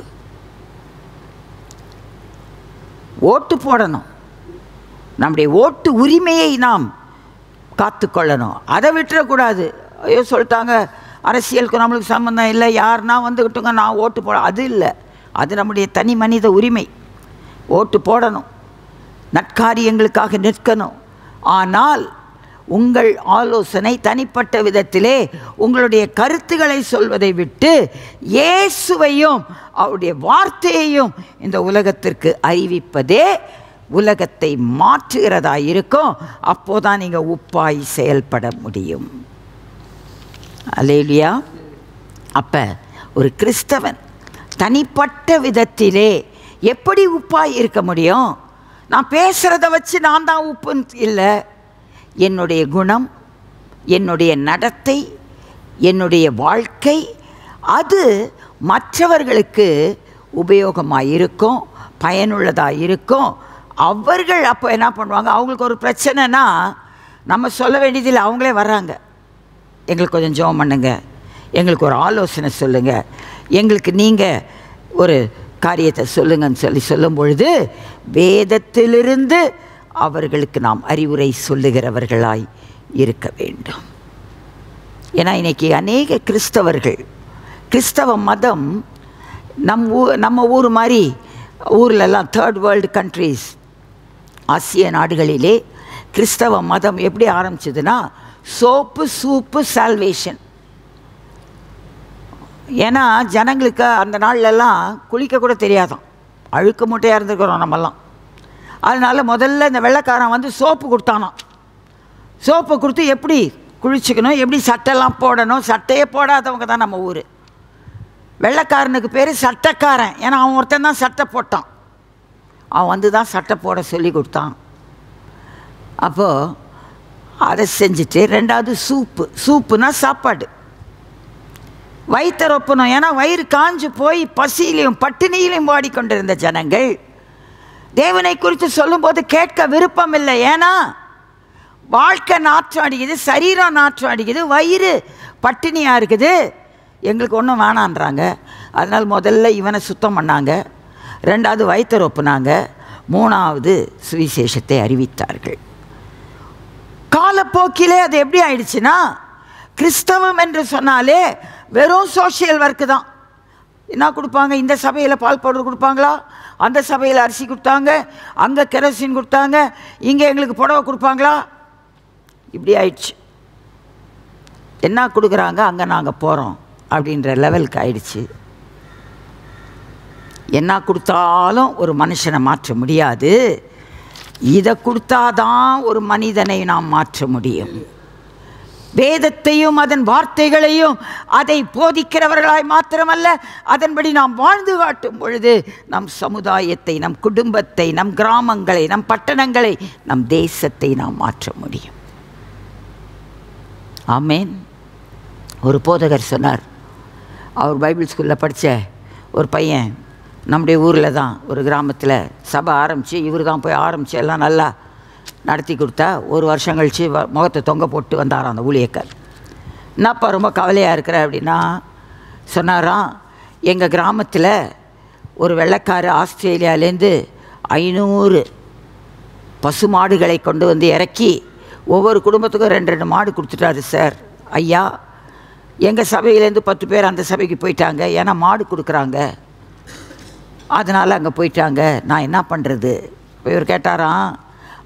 ஓட்டு போடணும் நம்முடைய ஓட்டு உரிமையை நாம் காத்துக்கொள்ளணும் அதை விட்டுறக்கூடாது ஐயோ சொல்லிட்டாங்க அரசியலுக்கு நம்மளுக்கு சம்மந்தம் இல்லை யாருன்னா வந்துக்கிட்டுங்க நான் ஓட்டு போட அது இல்லை அது நம்முடைய தனி மனித உரிமை ஓட்டு போடணும் நற்காரியங்களுக்காக நிற்கணும் ஆனால் உங்கள் ஆலோசனை தனிப்பட்ட விதத்திலே உங்களுடைய கருத்துக்களை சொல்வதை விட்டு இயேசுவையும் அவருடைய வார்த்தையையும் இந்த உலகத்திற்கு அறிவிப்பதே உலகத்தை மாற்றுகிறதா இருக்கும் அப்போதான் நீங்கள் உப்பாய் செயல்பட முடியும் அலேலியா அப்போ ஒரு கிறிஸ்தவன் தனிப்பட்ட விதத்திலே எப்படி உப்பாய் இருக்க முடியும் நான் பேசுகிறத வச்சு நான் தான் உப்புன்னு இல்லை என்னுடைய குணம் என்னுடைய நடத்தை என்னுடைய வாழ்க்கை அது மற்றவர்களுக்கு உபயோகமாக இருக்கும் பயனுள்ளதாக இருக்கும் அவர்கள் அப்போ என்ன பண்ணுவாங்க அவங்களுக்கு ஒரு பிரச்சனைனா நம்ம சொல்ல வேண்டியதில்லை அவங்களே வர்றாங்க எங்களுக்கு கொஞ்சம் ஜெபம் பண்ணுங்க எங்களுக்கு ஒரு ஆலோசனை சொல்லுங்கள் எங்களுக்கு நீங்கள் ஒரு காரியத்தை சொல்லுங்கன்னு சொல்லி சொல்லும் பொழுது வேதத்திலிருந்து அவர்களுக்கு நாம் அறிவுரை சொல்லுகிறவர்களாய் இருக்க வேண்டும் ஏன்னா இன்னைக்கு அநேக கிறிஸ்தவர்கள் கிறிஸ்தவ மதம் நம் ஊ நம்ம ஊர் மாதிரி ஊர்லெல்லாம் தேர்ட் வேர்ல்டு கண்ட்ரீஸ் ஆசிய நாடுகளிலே கிறிஸ்தவ மதம் எப்படி ஆரம்பிச்சதுன்னா சோப்பு சூப்பு சால்வேஷன் ஏன்னா ஜனங்களுக்கு அந்த நாள்லெல்லாம் குளிக்க கூட தெரியாதாம் அழுக்கு மூட்டையாக இருந்துக்கிறோம் நம்மெல்லாம் அதனால முதல்ல இந்த வெள்ளைக்காரன் வந்து சோப்பு கொடுத்தானாம் சோப்பு கொடுத்து எப்படி குளிச்சுக்கணும் எப்படி சட்டைலாம் போடணும் சட்டையே போடாதவங்க தான் நம்ம ஊர் வெள்ளைக்காரனுக்கு பேர் சட்டைக்காரன் ஏன்னா அவன் ஒருத்தன் தான் சட்டை போட்டான் அவன் வந்து தான் சட்டை போட சொல்லி கொடுத்தான் அப்போது அதை செஞ்சுட்டு ரெண்டாவது சூப்பு சூப்புனா சாப்பாடு வயிற்ற ரொப்பணும் ஏன்னா வயிறு காஞ்சு போய் பசியிலையும் பட்டினியிலையும் வாடிக்கொண்டிருந்த ஜனங்கள் தேவனை குறித்து சொல்லும்போது கேட்க விருப்பம் இல்லை ஏன்னா வாழ்க்கை நாற்றம் அடிக்குது சரீரம் நாற்றம் அடிக்குது வயிறு பட்டினியாக இருக்குது எங்களுக்கு ஒன்றும் வேணான்றாங்க அதனால் முதல்ல இவனை சுத்தம் பண்ணாங்க ரெண்டாவது வயிற்ற ரொப்புனாங்க மூணாவது சுவிசேஷத்தை அறிவித்தார்கள் காலப்போக்கிலே அது எப்படி ஆயிடுச்சுன்னா கிறிஸ்தவம் என்று சொன்னாலே வெறும் சோஷியல் ஒர்க்கு தான் என்ன கொடுப்பாங்க இந்த சபையில் பால் பவுடர் கொடுப்பாங்களா அந்த சபையில் அரிசி கொடுத்தாங்க அங்கே கெரோசின் கொடுத்தாங்க இங்கே எங்களுக்கு புடவை கொடுப்பாங்களா இப்படி ஆயிடுச்சு என்ன கொடுக்குறாங்க அங்கே நாங்கள் போகிறோம் அப்படின்ற லெவலுக்கு ஆயிடுச்சு என்ன கொடுத்தாலும் ஒரு மனுஷனை மாற்ற முடியாது இதை கொடுத்தாதான் ஒரு மனிதனை நாம் மாற்ற முடியும் வேதத்தையும் அதன் வார்த்தைகளையும் அதை போதிக்கிறவர்களாய் மாத்திரமல்ல அதன்படி நாம் வாழ்ந்து காட்டும் பொழுது நம் சமுதாயத்தை நம் குடும்பத்தை நம் கிராமங்களை நம் பட்டணங்களை நம் தேசத்தை நாம் மாற்ற முடியும் ஆமேன் ஒரு போதகர் சொன்னார் அவர் பைபிள் ஸ்கூலில் படித்த ஒரு பையன் நம்முடைய ஊரில் தான் ஒரு கிராமத்தில் சபை ஆரம்பித்து இவர் தான் போய் ஆரம்பித்து எல்லாம் நல்லா நடத்தி கொடுத்தா ஒரு வருஷம் கழித்து வ- முகத்தை தொங்க போட்டு வந்தாராம் அந்த ஊழியக்கார் என்னப்பா ரொம்ப கவலையாக இருக்கிற அப்படின்னா சொன்னாராம் எங்கள் கிராமத்தில் ஒரு வெள்ளைக்கார ஆஸ்திரேலியாலேருந்து ஐநூறு பசு மாடுகளை கொண்டு வந்து இறக்கி ஒவ்வொரு குடும்பத்துக்கும் ரெண்டு ரெண்டு மாடு கொடுத்துட்டாரு சார் ஐயா எங்கள் சபையிலேருந்து பத்து பேர் அந்த சபைக்கு போயிட்டாங்க ஏன்னா மாடு கொடுக்குறாங்க அதனால் அங்கே போயிட்டாங்க நான் என்ன பண்ணுறது இவர் கேட்டாராம்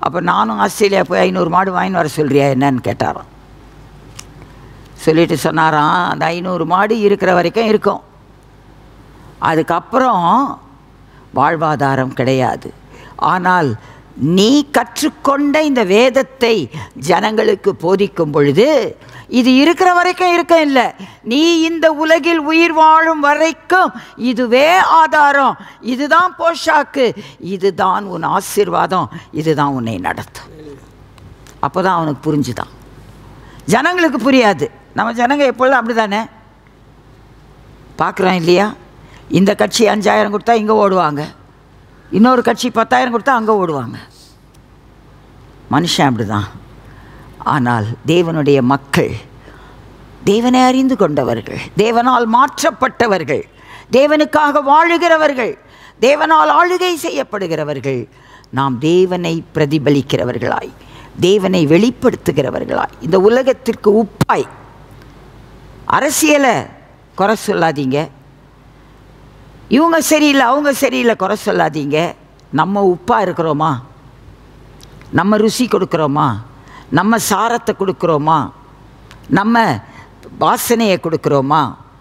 அப்போ நானும் ஆஸ்திரேலியா போய் ஐநூறு மாடு வாங்கின்னு வர சொல்கிறியா என்னன்னு கேட்டாராம் சொல்லிட்டு சொன்னாராம் அந்த ஐநூறு மாடு இருக்கிற வரைக்கும் இருக்கும் அதுக்கப்புறம் வாழ்வாதாரம் கிடையாது ஆனால் நீ கற்றுக்கொண்ட இந்த வேதத்தை ஜனங்களுக்கு போதிக்கும் பொழுது இது இருக்கிற வரைக்கும் இருக்க இல்லை நீ இந்த உலகில் உயிர் வாழும் வரைக்கும் இதுவே ஆதாரம் இதுதான் போஷாக்கு இதுதான் உன் ஆசீர்வாதம் இதுதான் உன்னை நடத்தும் அப்போ தான் அவனுக்கு புரிஞ்சுதான் ஜனங்களுக்கு புரியாது நம்ம ஜனங்க எப்பொழுதும் அப்படி தானே பார்க்குறோம் இல்லையா இந்த கட்சி அஞ்சாயிரம் கொடுத்தா இங்கே ஓடுவாங்க இன்னொரு கட்சி பத்தாயிரம் கொடுத்தா அங்கே ஓடுவாங்க மனுஷன் அப்படிதான் ஆனால் தேவனுடைய மக்கள் தேவனை அறிந்து கொண்டவர்கள் தேவனால் மாற்றப்பட்டவர்கள் தேவனுக்காக வாழுகிறவர்கள் தேவனால் ஆளுகை செய்யப்படுகிறவர்கள் நாம் தேவனை பிரதிபலிக்கிறவர்களாய் தேவனை வெளிப்படுத்துகிறவர்களாய் இந்த உலகத்திற்கு உப்பாய் அரசியலை குறை சொல்லாதீங்க இவங்க சரியில்லை அவங்க சரியில்லை குறை சொல்லாதீங்க நம்ம உப்பாக இருக்கிறோமா நம்ம ருசி கொடுக்குறோமா நம்ம சாரத்தை கொடுக்குறோமா நம்ம வாசனையை கொடுக்குறோமா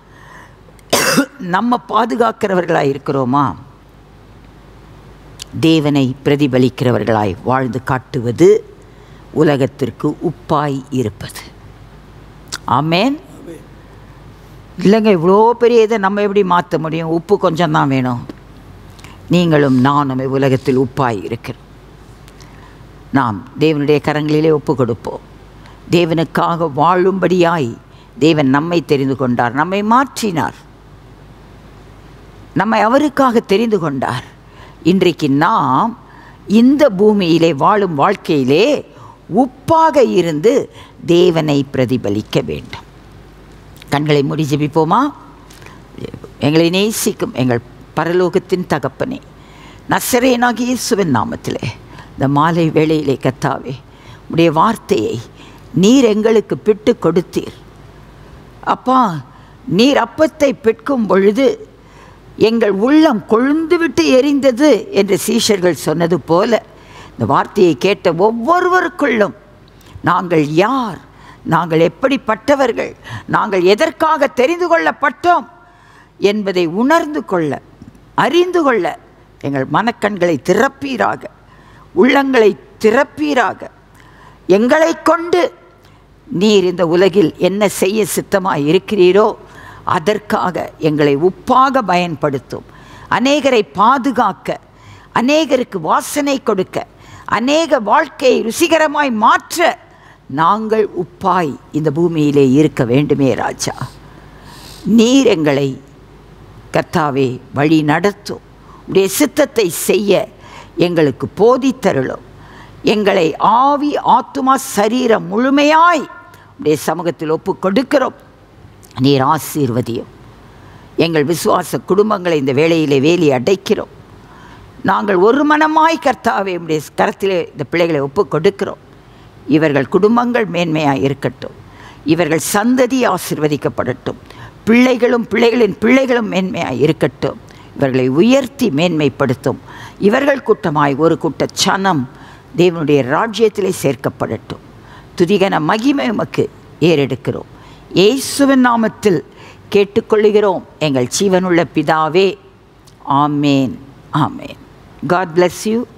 நம்ம பாதுகாக்கிறவர்களாய் இருக்கிறோமா தேவனை பிரதிபலிக்கிறவர்களாய் வாழ்ந்து காட்டுவது உலகத்திற்கு உப்பாய் இருப்பது ஆமேன் இல்லைங்க இவ்வளோ பெரிய இதை நம்ம எப்படி மாற்ற முடியும் உப்பு கொஞ்சம் தான் வேணும் நீங்களும் நானும் உலகத்தில் உப்பாய் இருக்கிறோம் நாம் தேவனுடைய கரங்களிலே ஒப்பு கொடுப்போம் தேவனுக்காக வாழும்படியாய் தேவன் நம்மை தெரிந்து கொண்டார் நம்மை மாற்றினார் நம்மை அவருக்காக தெரிந்து கொண்டார் இன்றைக்கு நாம் இந்த பூமியிலே வாழும் வாழ்க்கையிலே உப்பாக இருந்து தேவனை பிரதிபலிக்க வேண்டும் கண்களை மூடி ஜெபிப்போமா எங்களை நேசிக்கும் எங்கள் பரலோகத்தின் தகப்பனே நசரேனாகிய இயேசுவின் நாமத்திலே இந்த மாலை வேளையிலே கத்தாவே உடைய வார்த்தையை நீர் எங்களுக்கு பிட்டு கொடுத்தீர் அப்பா நீர் அப்பத்தை பிற்கும் பொழுது எங்கள் உள்ளம் கொழுந்து விட்டு எரிந்தது என்று சீஷர்கள் சொன்னது போல இந்த வார்த்தையை கேட்ட ஒவ்வொருவருக்குள்ளும் நாங்கள் யார் நாங்கள் எப்படிப்பட்டவர்கள் நாங்கள் எதற்காக தெரிந்து கொள்ளப்பட்டோம் என்பதை உணர்ந்து கொள்ள அறிந்து கொள்ள எங்கள் மனக்கண்களை திறப்பீராக உள்ளங்களை திறப்பீராக எங்களை கொண்டு நீர் இந்த உலகில் என்ன செய்ய சித்தமாக இருக்கிறீரோ அதற்காக எங்களை உப்பாக பயன்படுத்தும் அநேகரை பாதுகாக்க அநேகருக்கு வாசனை கொடுக்க அநேக வாழ்க்கையை ருசிகரமாய் மாற்ற நாங்கள் உப்பாய் இந்த பூமியிலே இருக்க வேண்டுமே ராஜா நீர் எங்களை கர்த்தாவே வழி நடத்தும் உடைய சித்தத்தை செய்ய எங்களுக்கு போதித்தருளும் எங்களை ஆவி ஆத்துமா சரீரம் முழுமையாய் உடைய சமூகத்தில் ஒப்பு கொடுக்கிறோம் நீர் ஆசீர்வதியும் எங்கள் விசுவாச குடும்பங்களை இந்த வேளையிலே வேலி அடைக்கிறோம் நாங்கள் ஒரு மனமாய் கர்த்தாவே உடைய கரத்திலே இந்த பிள்ளைகளை ஒப்பு கொடுக்கிறோம் இவர்கள் குடும்பங்கள் மேன்மையாக இருக்கட்டும் இவர்கள் சந்ததி ஆசிர்வதிக்கப்படட்டும் பிள்ளைகளும் பிள்ளைகளின் பிள்ளைகளும் மேன்மையாக இருக்கட்டும் இவர்களை உயர்த்தி மேன்மைப்படுத்தும் இவர்கள் கூட்டமாய் ஒரு கூட்ட சனம் தேவனுடைய ராஜ்யத்திலே சேர்க்கப்படட்டும் துதிகன மகிமை உமக்கு ஏறெடுக்கிறோம் இயேசுவின் நாமத்தில் கேட்டுக்கொள்ளுகிறோம் எங்கள் ஜீவனுள்ள பிதாவே ஆமேன் ஆமேன் காட் bless யூ